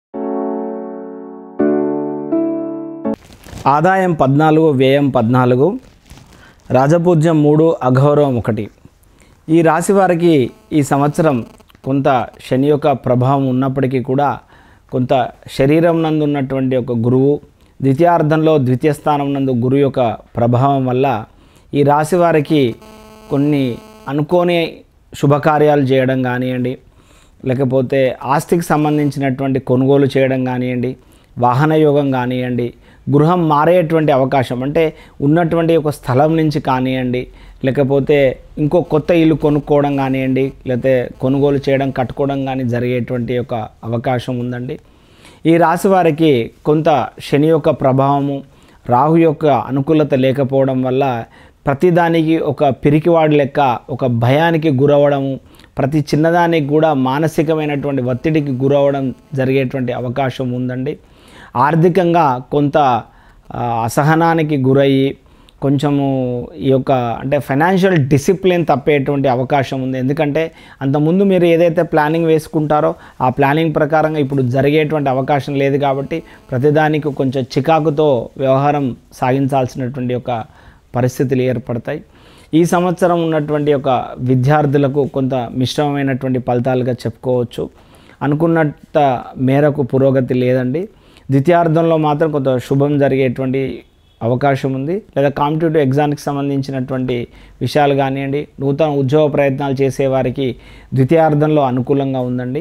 ఆదాయం పద్నాలుగు వ్యయం పద్నాలుగు రాజపూజ్యం మూడు అఘౌరవం ఒకటి ఈ రాశి వారికి ఈ సంవత్సరం కొంత శని యొక్క ప్రభావం ఉన్నప్పటికీ కూడా కొంత శరీరం నందు ఉన్నటువంటి ఒక గురువు ద్వితీయార్థంలో ద్వితీయ స్థానం నందు గురువు యొక్క ప్రభావం వల్ల ఈ రాశి వారికి కొన్ని అనుకోని శుభకార్యాలు చేయడం కానివ్వండి లేకపోతే ఆస్తికి సంబంధించినటువంటి కొనుగోలు చేయడం కానివ్వండి వాహన యోగం కానివ్వండి గృహం మారేటువంటి అవకాశం అంటే ఉన్నటువంటి ఒక స్థలం నుంచి కానివ్వండి లేకపోతే ఇంకో కొత్త ఇల్లు కొనుక్కోవడం కానివ్వండి లేకపోతే కొనుగోలు చేయడం కట్టుకోవడం కానీ జరిగేటువంటి ఒక అవకాశం ఉందండి ఈ రాశి వారికి కొంత శని యొక్క ప్రభావము రాహు యొక్క అనుకూలత లేకపోవడం వల్ల ప్రతిదానికి ఒక పిరికివాడు లెక్క ఒక భయానికి గురవడము ప్రతి చిన్నదానికి కూడా మానసికమైనటువంటి ఒత్తిడికి గురవడం జరిగేటువంటి అవకాశం ఉందండి ఆర్థికంగా కొంత ఆ, అసహనానికి గురయ్యి కొంచెము ఈ యొక్క అంటే ఫైనాన్షియల్ డిసిప్లిన్ తప్పేటువంటి అవకాశం ఉంది ఎందుకంటే అంతకుముందు మీరు ఏదైతే ప్లానింగ్ వేసుకుంటారో ఆ ప్లానింగ్ ప్రకారంగా ఇప్పుడు జరిగేటువంటి అవకాశం లేదు కాబట్టి ప్రతిదానికి కొంచెం చికాకుతో వ్యవహారం సాగించాల్సినటువంటి ఒక పరిస్థితులు ఏర్పడతాయి ఈ సంవత్సరం ఉన్నటువంటి ఒక విద్యార్థులకు కొంత మిశ్రమమైనటువంటి ఫలితాలుగా చెప్పుకోవచ్చు అనుకున్నంత మేరకు పురోగతి లేదండి ద్వితీయార్థంలో మాత్రం కొంత శుభం జరిగేటువంటి అవకాశం ఉంది లేదా కాంపిటేటివ్ ఎగ్జామ్కి సంబంధించినటువంటి విషయాలు కానివ్వండి నూతన ఉద్యోగ ప్రయత్నాలు చేసేవారికి ద్వితీయార్థంలో అనుకూలంగా ఉందండి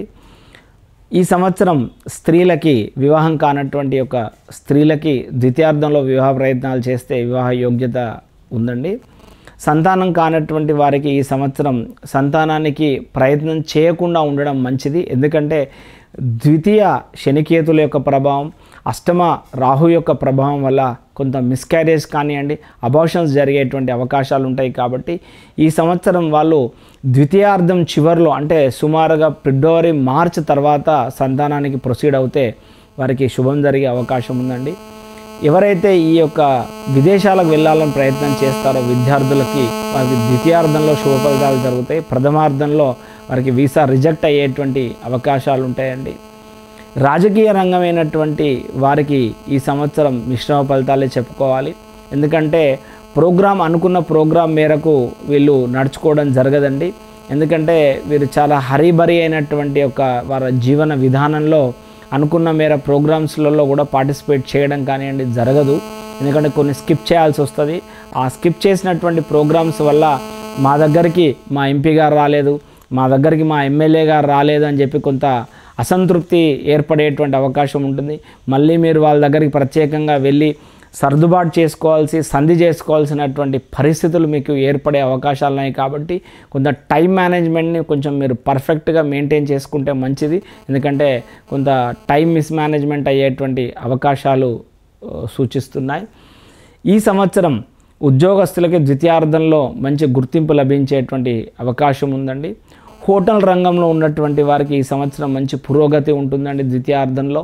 ఈ సంవత్సరం స్త్రీలకి వివాహం కానటువంటి ఒక స్త్రీలకి ద్వితీయార్థంలో వివాహ ప్రయత్నాలు చేస్తే వివాహ యోగ్యత ఉందండి సంతానం కానటువంటి వారికి ఈ సంవత్సరం సంతానానికి ప్రయత్నం చేయకుండా ఉండడం మంచిది ఎందుకంటే ద్వితీయ శనికేతుల యొక్క ప్రభావం అష్టమ రాహు యొక్క ప్రభావం వల్ల కొంత మిస్క్యారేజ్ కానివ్వండి అబార్షన్స్ జరిగేటువంటి అవకాశాలు ఉంటాయి కాబట్టి ఈ సంవత్సరం వాళ్ళు ద్వితీయార్థం చివరిలో అంటే సుమారుగా ఫిబ్రవరి మార్చ్ తర్వాత సంతానానికి ప్రొసీడ్ అవుతే వారికి శుభం జరిగే అవకాశం ఉందండి ఎవరైతే ఈ యొక్క విదేశాలకు వెళ్ళాలని ప్రయత్నం చేస్తారో విద్యార్థులకి వారికి ద్వితీయార్థంలో శుభ ఫలితాలు జరుగుతాయి ప్రథమార్థంలో వారికి వీసా రిజెక్ట్ అయ్యేటువంటి అవకాశాలు ఉంటాయండి రాజకీయ రంగమైనటువంటి వారికి ఈ సంవత్సరం మిశ్రమ ఫలితాలే చెప్పుకోవాలి ఎందుకంటే ప్రోగ్రాం అనుకున్న ప్రోగ్రాం మేరకు వీళ్ళు నడుచుకోవడం జరగదండి ఎందుకంటే వీరు చాలా హరీబరీ అయినటువంటి ఒక వారి జీవన విధానంలో అనుకున్న మేర ప్రోగ్రామ్స్లలో కూడా పార్టిసిపేట్ చేయడం కానివ్వండి జరగదు ఎందుకంటే కొన్ని స్కిప్ చేయాల్సి వస్తుంది ఆ స్కిప్ చేసినటువంటి ప్రోగ్రామ్స్ వల్ల మా దగ్గరికి మా ఎంపీ గారు రాలేదు మా దగ్గరికి మా ఎమ్మెల్యే గారు రాలేదు అని చెప్పి కొంత అసంతృప్తి ఏర్పడేటువంటి అవకాశం ఉంటుంది మళ్ళీ మీరు వాళ్ళ దగ్గరికి ప్రత్యేకంగా వెళ్ళి సర్దుబాటు చేసుకోవాల్సి సంధి చేసుకోవాల్సినటువంటి పరిస్థితులు మీకు ఏర్పడే అవకాశాలు ఉన్నాయి కాబట్టి కొంత టైం మేనేజ్మెంట్ని కొంచెం మీరు పర్ఫెక్ట్గా మెయింటైన్ చేసుకుంటే మంచిది ఎందుకంటే కొంత టైం మిస్ మేనేజ్మెంట్ అయ్యేటువంటి అవకాశాలు ఆ, సూచిస్తున్నాయి ఈ సంవత్సరం ఉద్యోగస్తులకి ద్వితీయార్థంలో మంచి గుర్తింపు లభించేటువంటి అవకాశం ఉందండి హోటల్ రంగంలో ఉన్నటువంటి వారికి ఈ సంవత్సరం మంచి పురోగతి ఉంటుందండి ద్వితీయార్థంలో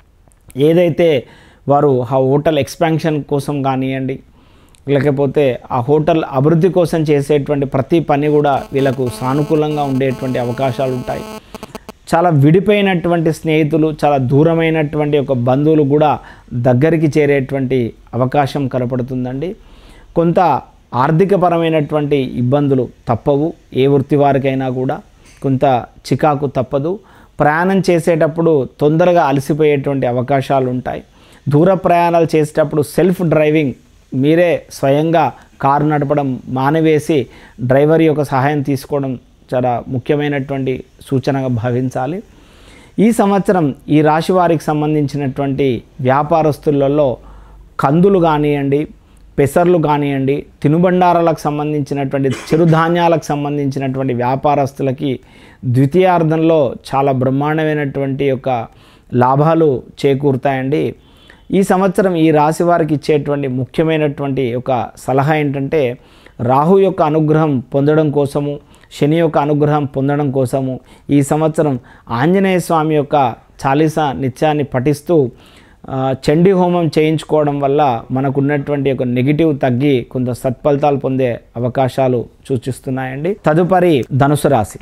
ఏదైతే వారు ఆ హోటల్ ఎక్స్పాన్షన్ కోసం కానివ్వండి లేకపోతే ఆ హోటల్ అభివృద్ధి కోసం చేసేటువంటి ప్రతి పని కూడా వీళ్ళకు సానుకూలంగా ఉండేటువంటి అవకాశాలు ఉంటాయి చాలా విడిపోయినటువంటి స్నేహితులు చాలా దూరమైనటువంటి ఒక బంధువులు కూడా దగ్గరికి చేరేటువంటి అవకాశం కనపడుతుందండి కొంత ఆర్థికపరమైనటువంటి ఇబ్బందులు తప్పవు ఏ వృత్తి వారికైనా కూడా కొంత చికాకు తప్పదు ప్రయాణం చేసేటప్పుడు తొందరగా అలసిపోయేటువంటి అవకాశాలు ఉంటాయి దూర ప్రయాణాలు చేసేటప్పుడు సెల్ఫ్ డ్రైవింగ్ మీరే స్వయంగా కారు నడపడం మానివేసి డ్రైవర్ యొక్క సహాయం తీసుకోవడం చాలా ముఖ్యమైనటువంటి సూచనగా భావించాలి ఈ సంవత్సరం ఈ రాశి వారికి సంబంధించినటువంటి వ్యాపారస్తులలో కందులు కానివ్వండి పెసర్లు కానివ్వండి తినుబండారాలకు సంబంధించినటువంటి చిరుధాన్యాలకు సంబంధించినటువంటి వ్యాపారస్తులకి ద్వితీయార్థంలో చాలా బ్రహ్మాండమైనటువంటి యొక్క లాభాలు చేకూరుతాయండి ఈ సంవత్సరం ఈ రాశి వారికి ఇచ్చేటువంటి ముఖ్యమైనటువంటి ఒక సలహా ఏంటంటే రాహు యొక్క అనుగ్రహం పొందడం కోసము శని యొక్క అనుగ్రహం పొందడం కోసము ఈ సంవత్సరం ఆంజనేయ స్వామి యొక్క చాలీసా నిత్యాన్ని పఠిస్తూ ఆ, చండీ హోమం చేయించుకోవడం వల్ల మనకున్నటువంటి ఒక నెగిటివ్ తగ్గి కొంత సత్ఫలితాలు పొందే అవకాశాలు సూచిస్తున్నాయండి తదుపరి ధనుసు రాశి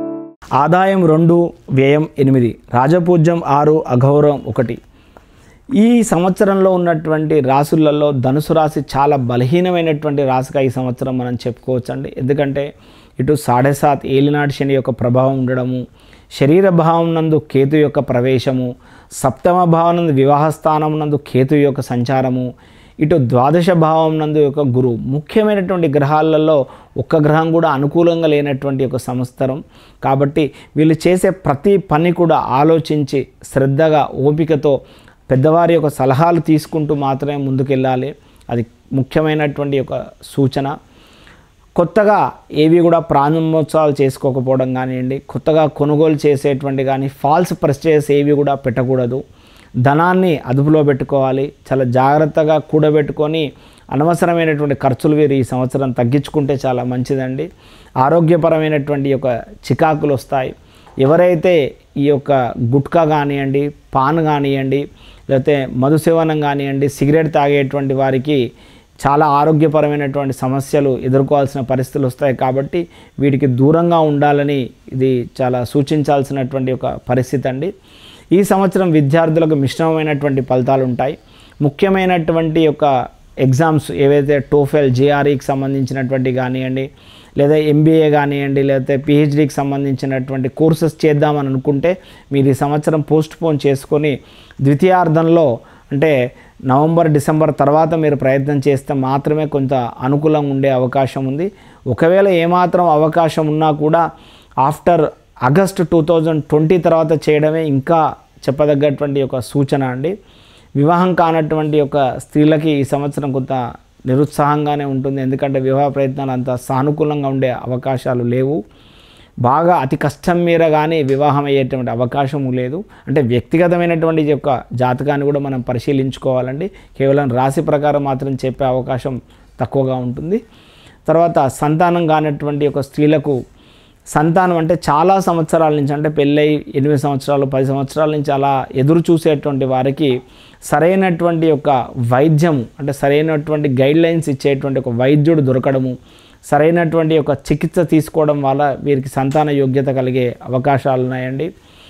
ఆదాయం రెండు వ్యయం ఎనిమిది రాజపూజ్యం ఆరు అగౌరవం ఒకటి ఈ సంవత్సరంలో ఉన్నటువంటి రాసులలో ధనుసు రాశి చాలా బలహీనమైనటువంటి రాశిగా ఈ సంవత్సరం మనం చెప్పుకోవచ్చండి ఎందుకంటే ఇటు సాడే సాత్ ఏలినాటి శని యొక్క ప్రభావం ఉండడము శరీర భావం నందు కేతు యొక్క ప్రవేశము సప్తమ భావం నందు వివాహ స్థానం నందు కేతు యొక్క సంచారము ఇటు ద్వాదశ భావం నందు యొక్క గురువు ముఖ్యమైనటువంటి గ్రహాలలో ఒక్క గ్రహం కూడా అనుకూలంగా లేనటువంటి ఒక సంవత్సరం కాబట్టి వీళ్ళు చేసే ప్రతి పని కూడా ఆలోచించి శ్రద్ధగా ఓపికతో పెద్దవారి యొక్క సలహాలు తీసుకుంటూ మాత్రమే ముందుకెళ్ళాలి అది ముఖ్యమైనటువంటి ఒక సూచన కొత్తగా ఏవి కూడా ప్రారంభోత్సవాలు చేసుకోకపోవడం కానివ్వండి కొత్తగా కొనుగోలు చేసేటువంటి కానీ ఫాల్స్ పర్చేస్ ఏవి కూడా పెట్టకూడదు ధనాన్ని అదుపులో పెట్టుకోవాలి చాలా జాగ్రత్తగా కూడబెట్టుకొని అనవసరమైనటువంటి ఖర్చులు వీరు ఈ సంవత్సరం తగ్గించుకుంటే చాలా మంచిదండి ఆరోగ్యపరమైనటువంటి యొక్క చికాకులు వస్తాయి ఎవరైతే ఈ యొక్క గుట్కా కానివ్వండి పాన్ కానివ్వండి లేకపోతే మధుసేవనం కానివ్వండి సిగరెట్ తాగేటువంటి వారికి చాలా ఆరోగ్యపరమైనటువంటి సమస్యలు ఎదుర్కోవాల్సిన పరిస్థితులు వస్తాయి కాబట్టి వీటికి దూరంగా ఉండాలని ఇది చాలా సూచించాల్సినటువంటి ఒక పరిస్థితి అండి ఈ సంవత్సరం విద్యార్థులకు మిశ్రమమైనటువంటి ఫలితాలు ఉంటాయి ముఖ్యమైనటువంటి యొక్క ఎగ్జామ్స్ ఏవైతే టోఫెల్ జేఆర్ఈకి సంబంధించినటువంటి కానివ్వండి లేదా ఎంబీఏ కానివ్వండి లేకపోతే పిహెచ్డికి సంబంధించినటువంటి కోర్సెస్ చేద్దామని అనుకుంటే మీరు ఈ సంవత్సరం పోస్ట్ పోన్ చేసుకొని ద్వితీయార్థంలో అంటే నవంబర్ డిసెంబర్ తర్వాత మీరు ప్రయత్నం చేస్తే మాత్రమే కొంత అనుకూలంగా ఉండే అవకాశం ఉంది ఒకవేళ ఏమాత్రం అవకాశం ఉన్నా కూడా after August two thousand twenty తర్వాత చేయడమే ఇంకా చెప్పదగ్గటువంటి ఒక సూచన అండి వివాహం కానటువంటి యొక్క స్త్రీలకి ఈ సంవత్సరం కొంత నిరుత్సాహంగానే ఉంటుంది ఎందుకంటే వివాహ ప్రయత్నాలు అంత సానుకూలంగా ఉండే అవకాశాలు లేవు బాగా అతి కష్టం మీద కానీ వివాహం అయ్యేటువంటి అవకాశం లేదు అంటే వ్యక్తిగతమైనటువంటి యొక్క జాతకాన్ని కూడా మనం పరిశీలించుకోవాలండి కేవలం రాశి ప్రకారం మాత్రం చెప్పే అవకాశం తక్కువగా ఉంటుంది తర్వాత సంతానం కానటువంటి యొక్క స్త్రీలకు సంతానం అంటే చాలా సంవత్సరాల నుంచి అంటే పెళ్ళై ఎనిమిది సంవత్సరాలు పది సంవత్సరాల నుంచి అలా ఎదురు చూసేటువంటి వారికి సరైనటువంటి యొక్క వైద్యము అంటే సరైనటువంటి గైడ్ లైన్స్ ఇచ్చేటువంటి ఒక వైద్యుడు దొరకడము సరైనటువంటి ఒక చికిత్స తీసుకోవడం వల్ల వీరికి సంతాన యోగ్యత కలిగే అవకాశాలు ఉన్నాయండి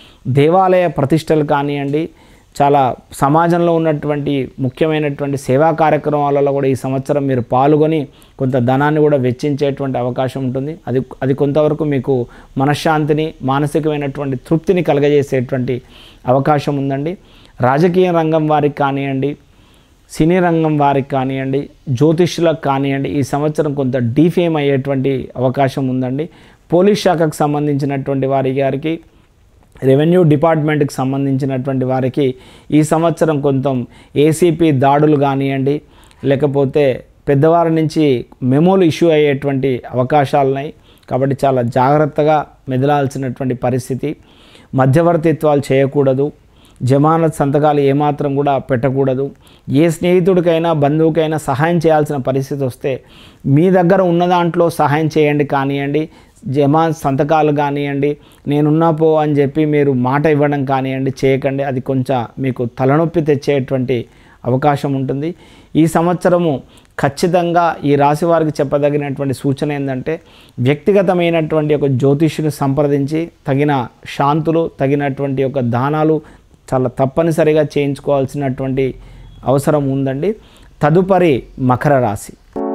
దేవాలయ ప్రతిష్టలు కానివ్వండి చాలా సమాజంలో ఉన్నటువంటి ముఖ్యమైనటువంటి సేవా కార్యక్రమాలలో కూడా ఈ సంవత్సరం మీరు పాల్గొని కొంత ధనాన్ని కూడా వెచ్చించేటువంటి అవకాశం ఉంటుంది అది అది కొంతవరకు మీకు మనశ్శాంతిని మానసికమైనటువంటి తృప్తిని కలగజేసేటువంటి అవకాశం ఉందండి రాజకీయ రంగం వారికి కానివ్వండి సినీ రంగం వారికి కానివ్వండి జ్యోతిష్యులకు కానివ్వండి ఈ సంవత్సరం కొంత డీఫేమ్ అయ్యేటువంటి అవకాశం ఉందండి పోలీస్ శాఖకు సంబంధించినటువంటి వారి గారికి రెవెన్యూ డిపార్ట్మెంట్కి సంబంధించినటువంటి వారికి ఈ సంవత్సరం కొంత ఏసీపీ దాడులు కానివ్వండి లేకపోతే పెద్దవారి నుంచి మెమోలు ఇష్యూ అయ్యేటువంటి అవకాశాలు ఉన్నాయి కాబట్టి చాలా జాగ్రత్తగా మెదలాల్సినటువంటి పరిస్థితి మధ్యవర్తిత్వాలు చేయకూడదు జమానత్ సంతకాలు ఏమాత్రం కూడా పెట్టకూడదు ఏ స్నేహితుడికైనా బంధువుకైనా సహాయం చేయాల్సిన పరిస్థితి వస్తే మీ దగ్గర ఉన్న దాంట్లో సహాయం చేయండి కానివ్వండి జమా సంతకాలు కానివ్వండి నేనున్నా పో అని చెప్పి మీరు మాట ఇవ్వడం కానివ్వండి చేయకండి అది కొంచెం మీకు తలనొప్పి తెచ్చేటువంటి అవకాశం ఉంటుంది ఈ సంవత్సరము ఖచ్చితంగా ఈ రాశి వారికి చెప్పదగినటువంటి సూచన ఏంటంటే వ్యక్తిగతమైనటువంటి ఒక జ్యోతిష్యుని సంప్రదించి తగిన శాంతులు తగినటువంటి యొక్క దానాలు చాలా తప్పనిసరిగా చేయించుకోవాల్సినటువంటి అవసరం ఉందండి తదుపరి మకర రాశి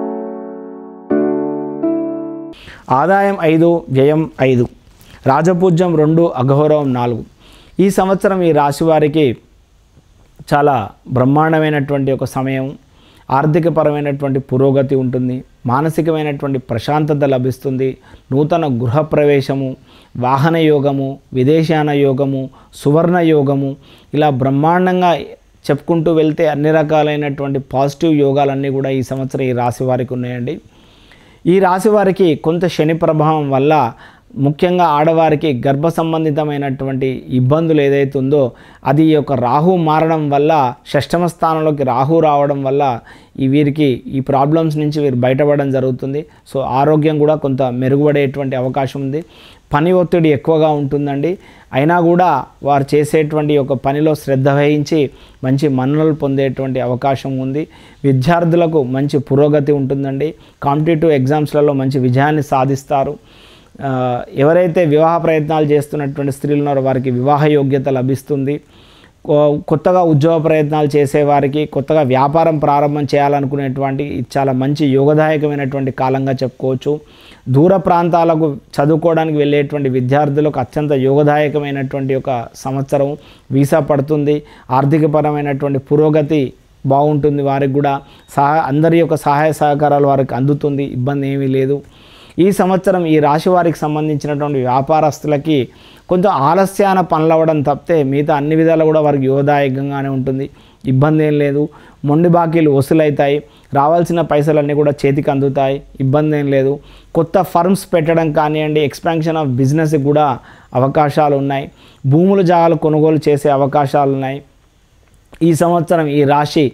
ఆదాయం ఐదు వ్యయం ఐదు రాజపూజ్యం రెండు అఘోరం నాలుగు ఈ సంవత్సరం ఈ రాశి వారికి చాలా బ్రహ్మాండమైనటువంటి ఒక సమయం ఆర్థికపరమైనటువంటి పురోగతి ఉంటుంది మానసికమైనటువంటి ప్రశాంతత లభిస్తుంది నూతన గృహప్రవేశము వాహన యోగము విదేశాన యోగము సువర్ణ యోగము ఇలా బ్రహ్మాండంగా చెప్పుకుంటూ వెళ్తే అన్ని రకాలైనటువంటి పాజిటివ్ యోగాలన్నీ కూడా ఈ సంవత్సరం ఈ రాశి వారికి ఉన్నాయండి ఈ రాశి వారికి కొంత శని ప్రభావం వల్ల ముఖ్యంగా ఆడవారికి గర్భ సంబంధితమైనటువంటి ఇబ్బందులు ఏదైతే ఉందో అది ఈ యొక్క రాహు మారడం వల్ల షష్టమ స్థానంలోకి రాహు రావడం వల్ల ఈ వీరికి ఈ ప్రాబ్లమ్స్ నుంచి వీరు బయటపడడం జరుగుతుంది సో ఆరోగ్యం కూడా కొంత మెరుగుపడేటువంటి అవకాశం ఉంది పని ఒత్తిడి ఎక్కువగా ఉంటుందండి అయినా కూడా వారు చేసేటువంటి ఒక పనిలో శ్రద్ధ వహించి మంచి మన్ననలు పొందేటువంటి అవకాశం ఉంది విద్యార్థులకు మంచి పురోగతి ఉంటుందండి కాంపిటేటివ్ ఎగ్జామ్స్లలో మంచి విజయాన్ని సాధిస్తారు ఆ, ఎవరైతే వివాహ ప్రయత్నాలు చేస్తున్నటువంటి స్త్రీలు ఉన్నారో వారికి వివాహ యోగ్యత లభిస్తుంది కొ- కొత్తగా ఉద్యోగ ప్రయత్నాలు చేసేవారికి కొత్తగా వ్యాపారం ప్రారంభం చేయాలనుకునేటువంటి ఇది చాలా మంచి యోగదాయకమైనటువంటి కాలంగా చెప్పుకోవచ్చు దూర ప్రాంతాలకు చదువుకోవడానికి వెళ్ళేటువంటి విద్యార్థులకు అత్యంత యోగదాయకమైనటువంటి ఒక సంవత్సరం వీసా పడుతుంది ఆర్థికపరమైనటువంటి పురోగతి బాగుంటుంది వారికి కూడా సహా అందరి యొక్క సహాయ సహకారాలు వారికి అందుతుంది ఇబ్బంది ఏమీ లేదు ఈ సంవత్సరం ఈ రాశి వారికి సంబంధించినటువంటి వ్యాపారస్తులకి కొంచెం ఆలస్యాన పనులవ్వడం తప్పితే మిగతా అన్ని విధాలు కూడా వారికి యోగదాయకంగానే ఉంటుంది ఇబ్బంది ఏం లేదు మొండి బాకీలు వసూలవుతాయి రావాల్సిన పైసలన్నీ కూడా చేతికి అందుతాయి ఇబ్బంది ఏం లేదు కొత్త ఫర్మ్స్ పెట్టడం కానివ్వండి ఎక్స్పాన్షన్ ఆఫ్ బిజినెస్కి కూడా అవకాశాలు ఉన్నాయి భూములు జాగాలు కొనుగోలు చేసే అవకాశాలు ఉన్నాయి ఈ సంవత్సరం ఈ రాశి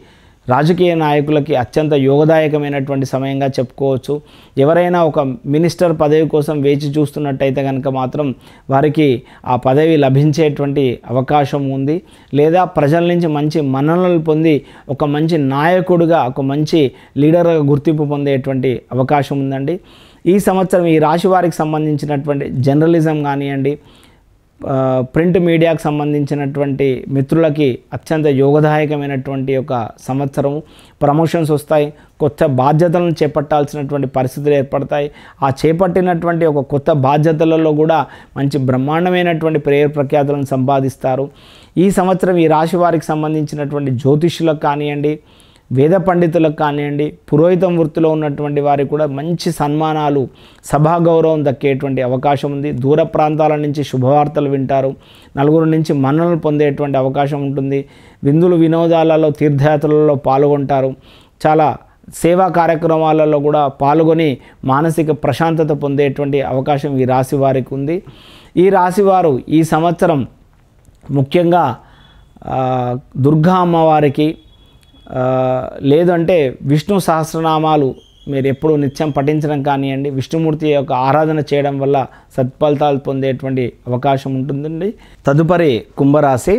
రాజకీయ నాయకులకి అత్యంత యోగదాయకమైనటువంటి సమయంగా చెప్పుకోవచ్చు ఎవరైనా ఒక మినిస్టర్ పదవి కోసం వేచి చూస్తున్నట్టయితే కనుక మాత్రం వారికి ఆ పదవి లభించేటువంటి అవకాశం ఉంది లేదా ప్రజల నుంచి మంచి మన్ననలు పొంది ఒక మంచి నాయకుడిగా ఒక మంచి లీడర్గా గుర్తింపు పొందేటువంటి అవకాశం ఉందండి ఈ సంవత్సరం ఈ రాశి వారికి సంబంధించినటువంటి జర్నలిజం కానివ్వండి ఆ, ప్రింట్ మీడియాకు సంబంధించినటువంటి మిత్రులకి అత్యంత యోగదాయకమైనటువంటి ఒక సంవత్సరం ప్రమోషన్స్ వస్తాయి కొత్త బాధ్యతలను చేపట్టాల్సినటువంటి పరిస్థితులు ఏర్పడతాయి ఆ చేపట్టినటువంటి ఒక కొత్త బాధ్యతలలో కూడా మంచి బ్రహ్మాండమైనటువంటి ప్రేయర్ ప్రఖ్యాతులను సంపాదిస్తారు ఈ సంవత్సరం ఈ రాశి వారికి సంబంధించినటువంటి జ్యోతిష్యులకు కానివ్వండి వేద పండితులకు కానివ్వండి పురోహితం వృత్తిలో ఉన్నటువంటి వారికి కూడా మంచి సన్మానాలు సభా గౌరవం దక్కేటువంటి అవకాశం ఉంది దూర ప్రాంతాల నుంచి శుభవార్తలు వింటారు నలుగురు నుంచి మన్ననలు పొందేటువంటి అవకాశం ఉంటుంది విందులు వినోదాలలో తీర్థయాత్రలలో పాల్గొంటారు చాలా సేవా కార్యక్రమాలలో కూడా పాల్గొని మానసిక ప్రశాంతత పొందేటువంటి అవకాశం ఈ రాశి వారికి ఉంది ఈ రాశివారు ఈ సంవత్సరం ముఖ్యంగా ఆ, దుర్గా అమ్మవారికి ఆ, లేదంటే విష్ణు సహస్రనామాలు మీరు ఎప్పుడు నిత్యం పఠించడం కానివ్వండి విష్ణుమూర్తి యొక్క ఆరాధన చేయడం వల్ల సత్ఫలితాలు పొందేటువంటి అవకాశం ఉంటుందండి తదుపరి కుంభరాశి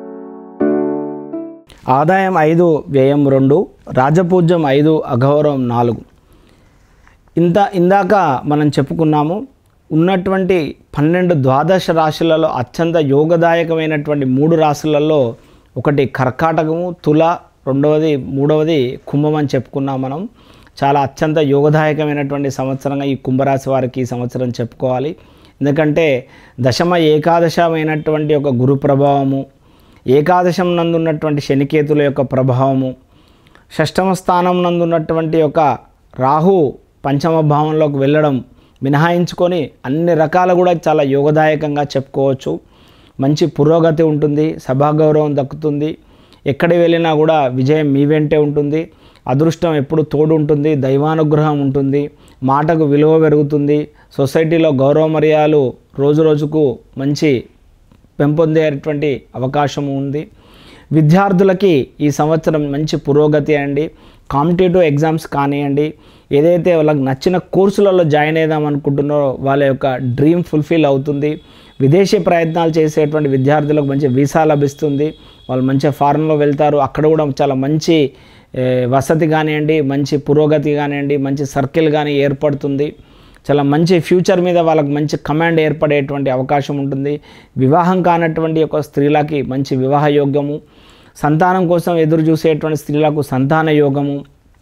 ఆదాయం ఐదు వ్యయం రెండు రాజపూజ్యం ఐదు అగౌరవం నాలుగు ఇంత ఇందాక మనం చెప్పుకున్నాము ఉన్నటువంటి పన్నెండు ద్వాదశ రాశులలో అత్యంత యోగదాయకమైనటువంటి మూడు రాశులలో ఒకటి కర్కాటకము తుల రెండవది మూడవది కుంభం అని చెప్పుకున్నాం మనం చాలా అత్యంత యోగదాయకమైనటువంటి సంవత్సరంగా ఈ కుంభరాశి వారికి ఈ సంవత్సరం చెప్పుకోవాలి ఎందుకంటే దశమ ఏకాదశమైనటువంటి ఒక గురు ప్రభావము ఏకాదశం నందు ఉన్నటువంటి శనికేతుల యొక్క ప్రభావము షష్టమ స్థానం నందు ఉన్నటువంటి ఒక రాహు పంచమ భావంలోకి వెళ్ళడం మినహాయించుకొని అన్ని రకాల కూడా చాలా యోగదాయకంగా చెప్పుకోవచ్చు మంచి పురోగతి ఉంటుంది సభాగౌరవం దక్కుతుంది ఎక్కడికి వెళ్ళినా కూడా విజయం మీ వెంటే ఉంటుంది అదృష్టం ఎప్పుడు తోడు ఉంటుంది దైవానుగ్రహం ఉంటుంది మాటకు విలువ పెరుగుతుంది సొసైటీలో గౌరవ మర్యాదలు రోజు రోజుకు మంచి పెంపొందేటువంటి అవకాశం ఉంది విద్యార్థులకి ఈ సంవత్సరం మంచి పురోగతి అండి కాంపిటేటివ్ ఎగ్జామ్స్ కానివ్వండి ఏదైతే వాళ్ళకి నచ్చిన కోర్సులలో జాయిన్ అవుదాం అనుకుంటున్నారో వాళ్ళ యొక్క డ్రీమ్ ఫుల్ఫిల్ అవుతుంది విదేశీ ప్రయత్నాలు చేసేటువంటి విద్యార్థులకు మంచి వీసా లభిస్తుంది వాళ్ళు మంచిగా ఫారెన్లో వెళ్తారు అక్కడ కూడా చాలా మంచి ఏ, వసతి కానివ్వండి మంచి పురోగతి కానివ్వండి మంచి సర్కిల్ కానీ ఏర్పడుతుంది చాలా మంచి ఫ్యూచర్ మీద వాళ్ళకి మంచి కమాండ్ ఏర్పడేటువంటి అవకాశం ఉంటుంది వివాహం కానటువంటి ఒక స్త్రీలకి మంచి వివాహ యోగ్యము సంతానం కోసం ఎదురు చూసేటువంటి స్త్రీలకు సంతాన యోగము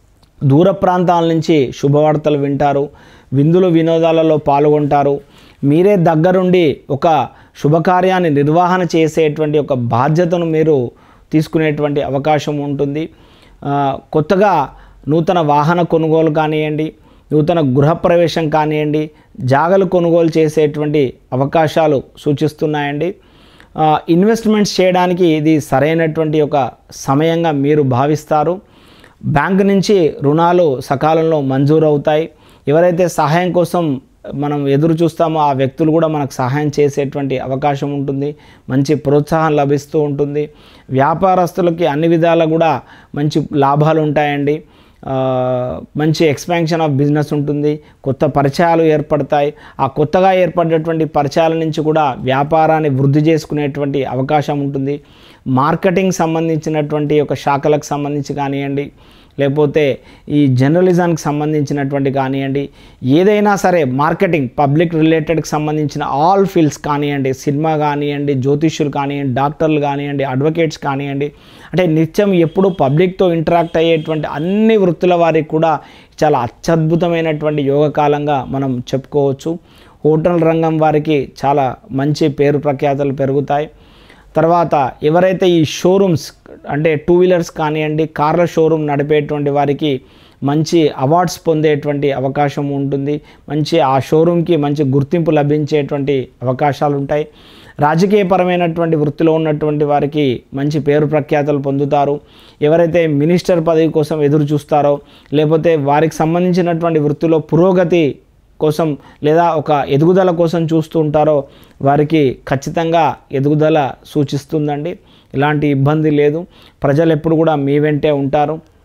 దూర ప్రాంతాల నుంచి శుభవార్తలు వింటారు విందులు వినోదాలలో పాల్గొంటారు మీరే దగ్గరుండి ఒక శుభకార్యాన్ని నిర్వహణ చేసేటువంటి ఒక బాధ్యతను మీరు తీసుకునేటువంటి అవకాశం ఉంటుంది ఆ, కొత్తగా నూతన వాహన కొనుగోలు కానివ్వండి నూతన గృహప్రవేశం కానివ్వండి జాగలు కొనుగోలు చేసేటువంటి అవకాశాలు సూచిస్తున్నాయండి ఆ, ఇన్వెస్ట్మెంట్స్ చేయడానికి ఇది సరైనటువంటి ఒక సమయంగా మీరు భావిస్తారు బ్యాంక్ నుంచి రుణాలు సకాలంలో మంజూరు అవుతాయి ఎవరైతే సహాయం కోసం మనం ఎదురు చూస్తామో ఆ వ్యక్తులు కూడా మనకు సహాయం చేసేటువంటి అవకాశం ఉంటుంది మంచి ప్రోత్సాహం లభిస్తూ ఉంటుంది వ్యాపారస్తులకి అన్ని విధాలా కూడా మంచి లాభాలు ఉంటాయండి ఆ, మంచి ఎక్స్పాన్షన్ ఆఫ్ బిజినెస్ ఉంటుంది కొత్త పరిచయాలు ఏర్పడతాయి ఆ కొత్తగా ఏర్పడినటువంటి పరిచయాల నుంచి కూడా వ్యాపారాన్ని వృద్ధి చేసుకునేటువంటి అవకాశం ఉంటుంది మార్కెటింగ్ సంబంధించినటువంటి ఒక శాఖలకు సంబంధించి కానివ్వండి లేకపోతే ఈ జర్నలిజానికి సంబంధించినటువంటి కానివ్వండి ఏదైనా సరే మార్కెటింగ్ పబ్లిక్ రిలేటెడ్కి సంబంధించిన ఆల్ ఫీల్డ్స్ కానివ్వండి సినిమా కానివ్వండి జ్యోతిష్యులు కానివ్వండి డాక్టర్లు కానివ్వండి అడ్వకేట్స్ కానివ్వండి అంటే నిత్యం ఎప్పుడు పబ్లిక్తో ఇంటరాక్ట్ అయ్యేటువంటి అన్ని వృత్తుల వారికి కూడా చాలా అత్యద్భుతమైనటువంటి యోగకాలంగా మనం చెప్పుకోవచ్చు హోటల్ రంగం వారికి చాలా మంచి పేరు ప్రఖ్యాతలు పెరుగుతాయి తర్వాత ఎవరైతే ఈ షోరూమ్స్ అంటే టూ వీలర్స్ కానివ్వండి కార్ల షోరూమ్ నడిపేటువంటి వారికి మంచి అవార్డ్స్ పొందేటువంటి అవకాశం ఉంటుంది మంచి ఆ షోరూమ్కి మంచి గుర్తింపు లభించేటువంటి అవకాశాలు ఉంటాయి రాజకీయపరమైనటువంటి వృత్తిలో ఉన్నటువంటి వారికి మంచి పేరు ప్రఖ్యాతలు పొందుతారు ఎవరైతే మినిస్టర్ పదవి కోసం ఎదురు చూస్తారో లేకపోతే వారికి సంబంధించినటువంటి వృత్తిలో పురోగతి కోసం లేదా ఒక ఎదుగుదల కోసం చూస్తూ ఉంటారో వారికి ఖచ్చితంగా ఎదుగుదల సూచిస్తుందండి ఎలాంటి ఇబ్బంది లేదు ప్రజలు ఎప్పుడు కూడా మీ వెంటే ఉంటారు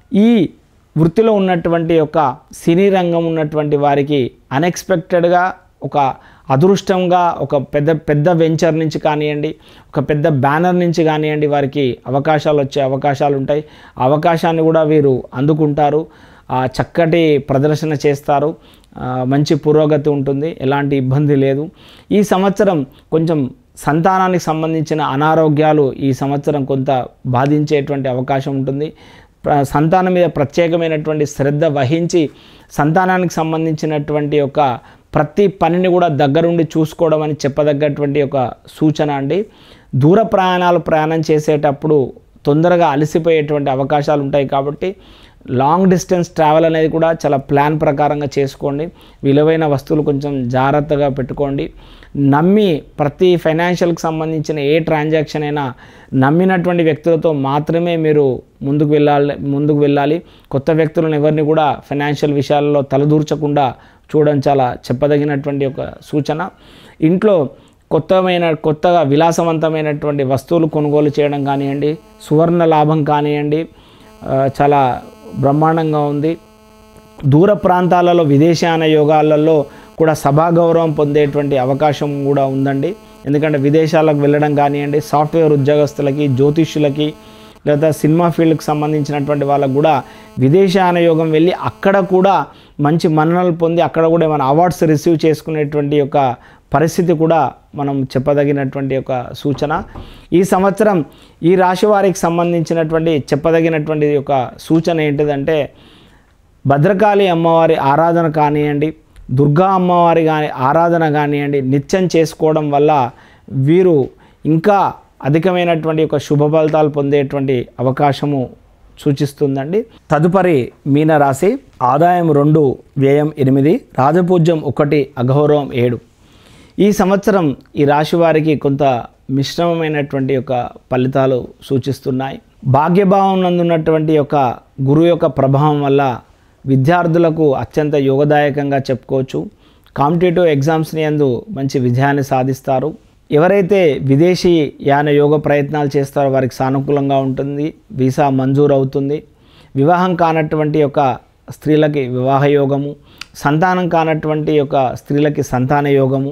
ఈ వృత్తిలో ఉన్నటువంటి ఒక సినీ రంగం ఉన్నటువంటి వారికి అన్ఎక్స్పెక్టెడ్గా ఒక అదృష్టంగా ఒక పెద్ద పెద్ద వెంచర్ నుంచి కానివ్వండి ఒక పెద్ద బ్యానర్ నుంచి కానివ్వండి వారికి అవకాశాలు వచ్చే అవకాశాలు ఉంటాయి ఆ అవకాశాన్ని కూడా వీరు అందుకుంటారు ఆ చక్కటి ప్రదర్శన చేస్తారు ఆ, మంచి పురోగతి ఉంటుంది ఎలాంటి ఇబ్బంది లేదు ఈ సంవత్సరం కొంచెం సంతానానికి సంబంధించిన అనారోగ్యాలు ఈ సంవత్సరం కొంత బాధించేటువంటి అవకాశం ఉంటుంది ప్ర- సంతానం మీద ప్రత్యేకమైనటువంటి శ్రద్ధ వహించి సంతానానికి సంబంధించినటువంటి ఒక ప్రతి పనిని కూడా దగ్గరుండి చూసుకోవడం అని చెప్పదగ్గటువంటి ఒక సూచన అండి దూర ప్రయాణాలు ప్రయాణం చేసేటప్పుడు తొందరగా అలసిపోయేటువంటి అవకాశాలు ఉంటాయి కాబట్టి లాంగ్ డిస్టెన్స్ ట్రావెల్ అనేది కూడా చాలా ప్లాన్ ప్రకారంగా చేసుకోండి విలువైన వస్తువులు కొంచెం జాగ్రత్తగా పెట్టుకోండి నమ్మి ప్రతి ఫైనాన్షియల్కి సంబంధించిన ఏ ట్రాన్సాక్షన్ అయినా నమ్మినటువంటి వ్యక్తులతో మాత్రమే మీరు ముందుకు వెళ్ళాలి ముందుకు వెళ్ళాలి కొత్త వ్యక్తులను ఎవరిని కూడా ఫైనాన్షియల్ విషయాల్లో తలదూర్చకుండా చూడడం చాలా చెప్పదగినటువంటి ఒక సూచన ఇంట్లో కొత్తమైన కొత్తగా విలాసవంతమైనటువంటి వస్తువులు కొనుగోలు చేయడం కానివ్వండి సువర్ణ లాభం కానివ్వండి ఆ, చాలా బ్రహ్మాండంగా ఉంది దూర ప్రాంతాలలో విదేశాన యోగాలలో కూడా సభా గౌరవం పొందేటువంటి అవకాశం కూడా ఉందండి ఎందుకంటే విదేశాలకు వెళ్ళడం కానివ్వండి సాఫ్ట్వేర్ ఉద్యోగస్తులకి జ్యోతిష్యులకి లేదా సినిమా ఫీల్డ్కి సంబంధించినటువంటి వాళ్ళకు కూడా విదేశాన యోగం వెళ్ళి అక్కడ కూడా మంచి మన్ననలు పొంది అక్కడ కూడా ఏమైనా అవార్డ్స్ రిసీవ్ చేసుకునేటువంటి ఒక పరిస్థితి కూడా మనం చెప్పదగినటువంటి ఒక సూచన ఈ సంవత్సరం ఈ రాశి వారికి సంబంధించినటువంటి చెప్పదగినటువంటి ఒక సూచన ఏంటిదంటే భద్రకాళి అమ్మవారి ఆరాధన కానివ్వండి దుర్గా అమ్మవారి కానీ ఆరాధన కానివ్వండి నిత్యం చేసుకోవడం వల్ల వీరు ఇంకా అధికమైనటువంటి ఒక శుభ ఫలితాలు పొందేటువంటి అవకాశము సూచిస్తుందండి తదుపరి మీనరాశి ఆదాయం రెండు వ్యయం ఎనిమిది రాజపూజ్యం ఒకటి అఘౌరవం ఏడు ఈ సంవత్సరం ఈ రాశి వారికి కొంత మిశ్రమమైనటువంటి యొక్క ఫలితాలు సూచిస్తున్నాయి భాగ్యభావం నందున్నటువంటి యొక్క గురువు యొక్క ప్రభావం వల్ల విద్యార్థులకు అత్యంత యోగదాయకంగా చెప్పుకోవచ్చు కాంపిటేటివ్ ఎగ్జామ్స్ని అందు మంచి విజయాన్ని సాధిస్తారు ఎవరైతే విదేశీ యాన యోగ ప్రయత్నాలు చేస్తారో వారికి సానుకూలంగా ఉంటుంది వీసా మంజూరు అవుతుంది వివాహం కానటువంటి యొక్క స్త్రీలకి వివాహ యోగము సంతానం కానటువంటి యొక్క స్త్రీలకి సంతాన యోగము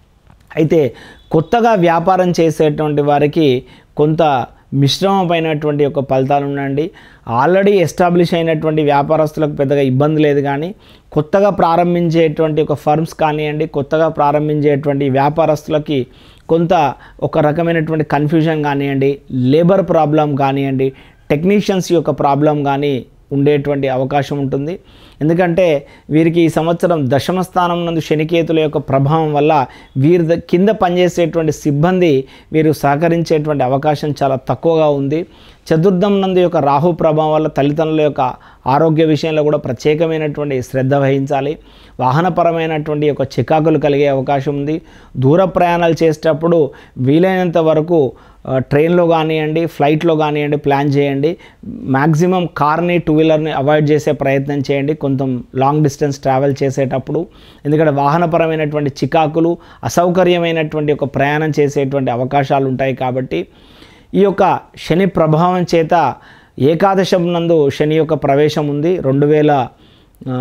అయితే కొత్తగా వ్యాపారం చేసేటువంటి వారికి కొంత మిశ్రమమైనటువంటి యొక్క ఫలితాలు ఉన్నాయండి ఆల్రెడీ ఎస్టాబ్లిష్ అయినటువంటి వ్యాపారస్తులకు పెద్దగా ఇబ్బంది లేదు కానీ కొత్తగా ప్రారంభించేటువంటి ఒక ఫర్మ్స్ కానివ్వండి కొత్తగా ప్రారంభించేటువంటి వ్యాపారస్తులకి కొంత ఒక రకమైనటువంటి కన్ఫ్యూజన్ కానివ్వండి లేబర్ ప్రాబ్లం కానివ్వండి టెక్నీషియన్స్ యొక్క ప్రాబ్లం కానీ ఉండేటువంటి అవకాశం ఉంటుంది ఎందుకంటే వీరికి ఈ సంవత్సరం దశమ స్థానం నందు శనికేతుల యొక్క ప్రభావం వల్ల వీరి ద- కింద పనిచేసేటువంటి సిబ్బంది వీరు సహకరించేటువంటి అవకాశం చాలా తక్కువగా ఉంది చతుర్థం నందు యొక్క రాహు ప్రభావం వల్ల తల్లిదండ్రుల యొక్క ఆరోగ్య విషయంలో కూడా ప్రత్యేకమైనటువంటి శ్రద్ధ వహించాలి వాహనపరమైనటువంటి యొక్క చికాకులు కలిగే అవకాశం ఉంది దూర ప్రయాణాలు చేసేటప్పుడు వీలైనంత వరకు ఆ, ట్రైన్లో కానివ్వండి ఫ్లైట్లో కానివ్వండి ప్లాన్ చేయండి మ్యాక్సిమం కార్ని టూ వీలర్ని అవాయిడ్ చేసే ప్రయత్నం చేయండి కొంచెం లాంగ్ డిస్టెన్స్ ట్రావెల్ చేసేటప్పుడు ఎందుకంటే వాహనపరమైనటువంటి చికాకులు అసౌకర్యమైనటువంటి ఒక ప్రయాణం చేసేటువంటి అవకాశాలు ఉంటాయి కాబట్టి ఈ యొక్క శని ప్రభావం చేత ఏకాదశం నందు శని యొక్క ప్రవేశం ఉంది రెండు వేల ఆ,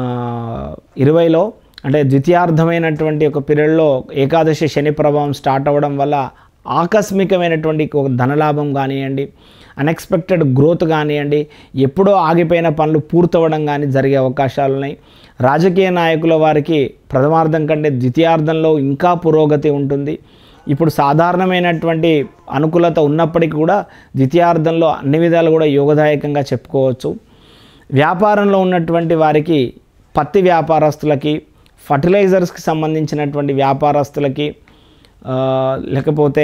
ఇరవైలో అంటే ద్వితీయార్థమైనటువంటి ఒక పీరియడ్లో ఏకాదశి శని ప్రభావం స్టార్ట్ అవ్వడం వల్ల ఆకస్మికమైనటువంటి ఒక ధనలాభం కానివ్వండి అన్ఎక్స్పెక్టెడ్ గ్రోత్ కానివ్వండి ఎప్పుడో ఆగిపోయిన పనులు పూర్తవడం కానీ జరిగే అవకాశాలు ఉన్నాయి రాజకీయ నాయకుల వారికి ప్రథమార్థం కంటే ద్వితీయార్థంలో ఇంకా పురోగతి ఉంటుంది ఇప్పుడు సాధారణమైనటువంటి అనుకూలత ఉన్నప్పటికీ కూడా ద్వితీయార్థంలో అన్ని విధాలు కూడా యోగదాయకంగా చెప్పుకోవచ్చు వ్యాపారంలో ఉన్నటువంటి వారికి పత్తి వ్యాపారస్తులకి ఫర్టిలైజర్స్కి సంబంధించినటువంటి వ్యాపారస్తులకి ఆ, లేకపోతే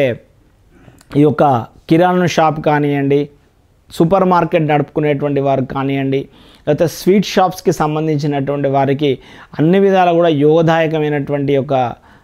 ఈ యొక్క కిరాణా షాప్ కానివ్వండి సూపర్ మార్కెట్ నడుపుకునేటువంటి వారు కానివ్వండి లేకపోతే స్వీట్ షాప్స్కి సంబంధించినటువంటి వారికి అన్ని విధాలు కూడా యోగదాయకమైనటువంటి ఒక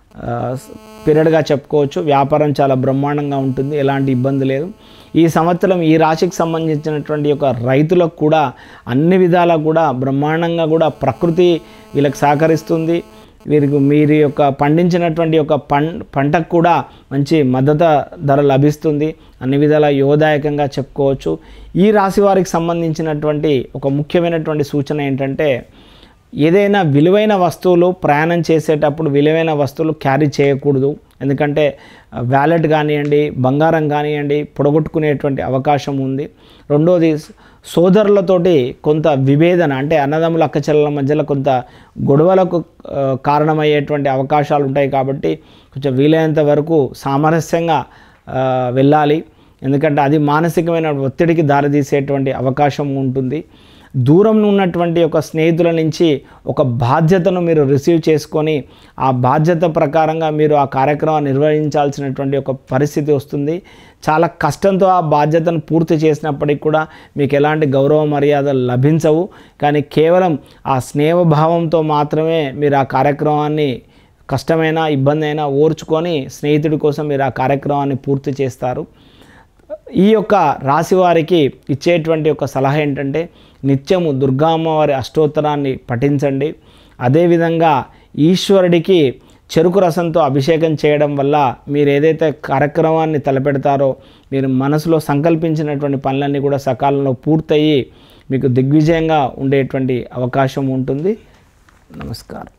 పీరియడ్గా చెప్పుకోవచ్చు వ్యాపారం చాలా బ్రహ్మాండంగా ఉంటుంది ఎలాంటి ఇబ్బంది లేదు ఈ సంవత్సరం ఈ రాశికి సంబంధించినటువంటి యొక్క రైతులకు కూడా అన్ని విధాలా కూడా బ్రహ్మాండంగా కూడా ప్రకృతి వీళ్ళకి సహకరిస్తుంది వీరికి మీరు యొక్క పండించినటువంటి యొక్క పం పంటకు కూడా మంచి మద్దతు ధర లభిస్తుంది అన్ని విధాల యోదాయకంగా చెప్పుకోవచ్చు ఈ రాశి వారికి సంబంధించినటువంటి ఒక ముఖ్యమైనటువంటి సూచన ఏంటంటే ఏదైనా విలువైన వస్తువులు ప్రయాణం చేసేటప్పుడు విలువైన వస్తువులు క్యారీ చేయకూడదు ఎందుకంటే వ్యాలెట్ కానివ్వండి బంగారం కానివ్వండి పొడగొట్టుకునేటువంటి అవకాశం ఉంది రెండోది సోదరులతోటి కొంత విభేదన అంటే అన్నదమ్ముల అక్కచెల్లెల మధ్యలో కొంత గొడవలకు ఆ, కారణమయ్యేటువంటి అవకాశాలు ఉంటాయి కాబట్టి కొంచెం వీలైనంత వరకు సామరస్యంగా ఆ, వెళ్ళాలి ఎందుకంటే అది మానసికమైన ఒత్తిడికి దారితీసేటువంటి అవకాశం ఉంటుంది దూరం ఉన్నటువంటి ఒక స్నేహితుల నుంచి ఒక బాధ్యతను మీరు రిసీవ్ చేసుకొని ఆ బాధ్యత ప్రకారంగా మీరు ఆ కార్యక్రమాన్ని నిర్వహించాల్సినటువంటి ఒక పరిస్థితి వస్తుంది చాలా కష్టంతో ఆ బాధ్యతను పూర్తి చేసినప్పటికి కూడా మీకు ఎలాంటి గౌరవ మర్యాదలు లభించవు కానీ కేవలం ఆ స్నేహభావంతో మాత్రమే మీరు ఆ కార్యక్రమాన్ని కష్టమైన ఇబ్బంది అయినా ఓర్చుకొని స్నేహితుడి కోసం మీరు ఆ కార్యక్రమాన్ని పూర్తి చేస్తారు ఈ యొక్క రాశి వారికి ఇచ్చేటువంటి ఒక సలహా ఏంటంటే నిత్యము దుర్గామ్మవారి అష్టోత్తరాన్ని పఠించండి అదేవిధంగా ఈశ్వరుడికి చెరుకు రసంతో అభిషేకం చేయడం వల్ల మీరు ఏదైతే కార్యక్రమాన్ని తలపెడతారో మీరు మనసులో సంకల్పించినటువంటి పనులన్నీ కూడా సకాలంలో పూర్తయి మీకు దిగ్విజయంగా ఉండేటువంటి అవకాశం ఉంటుంది నమస్కారం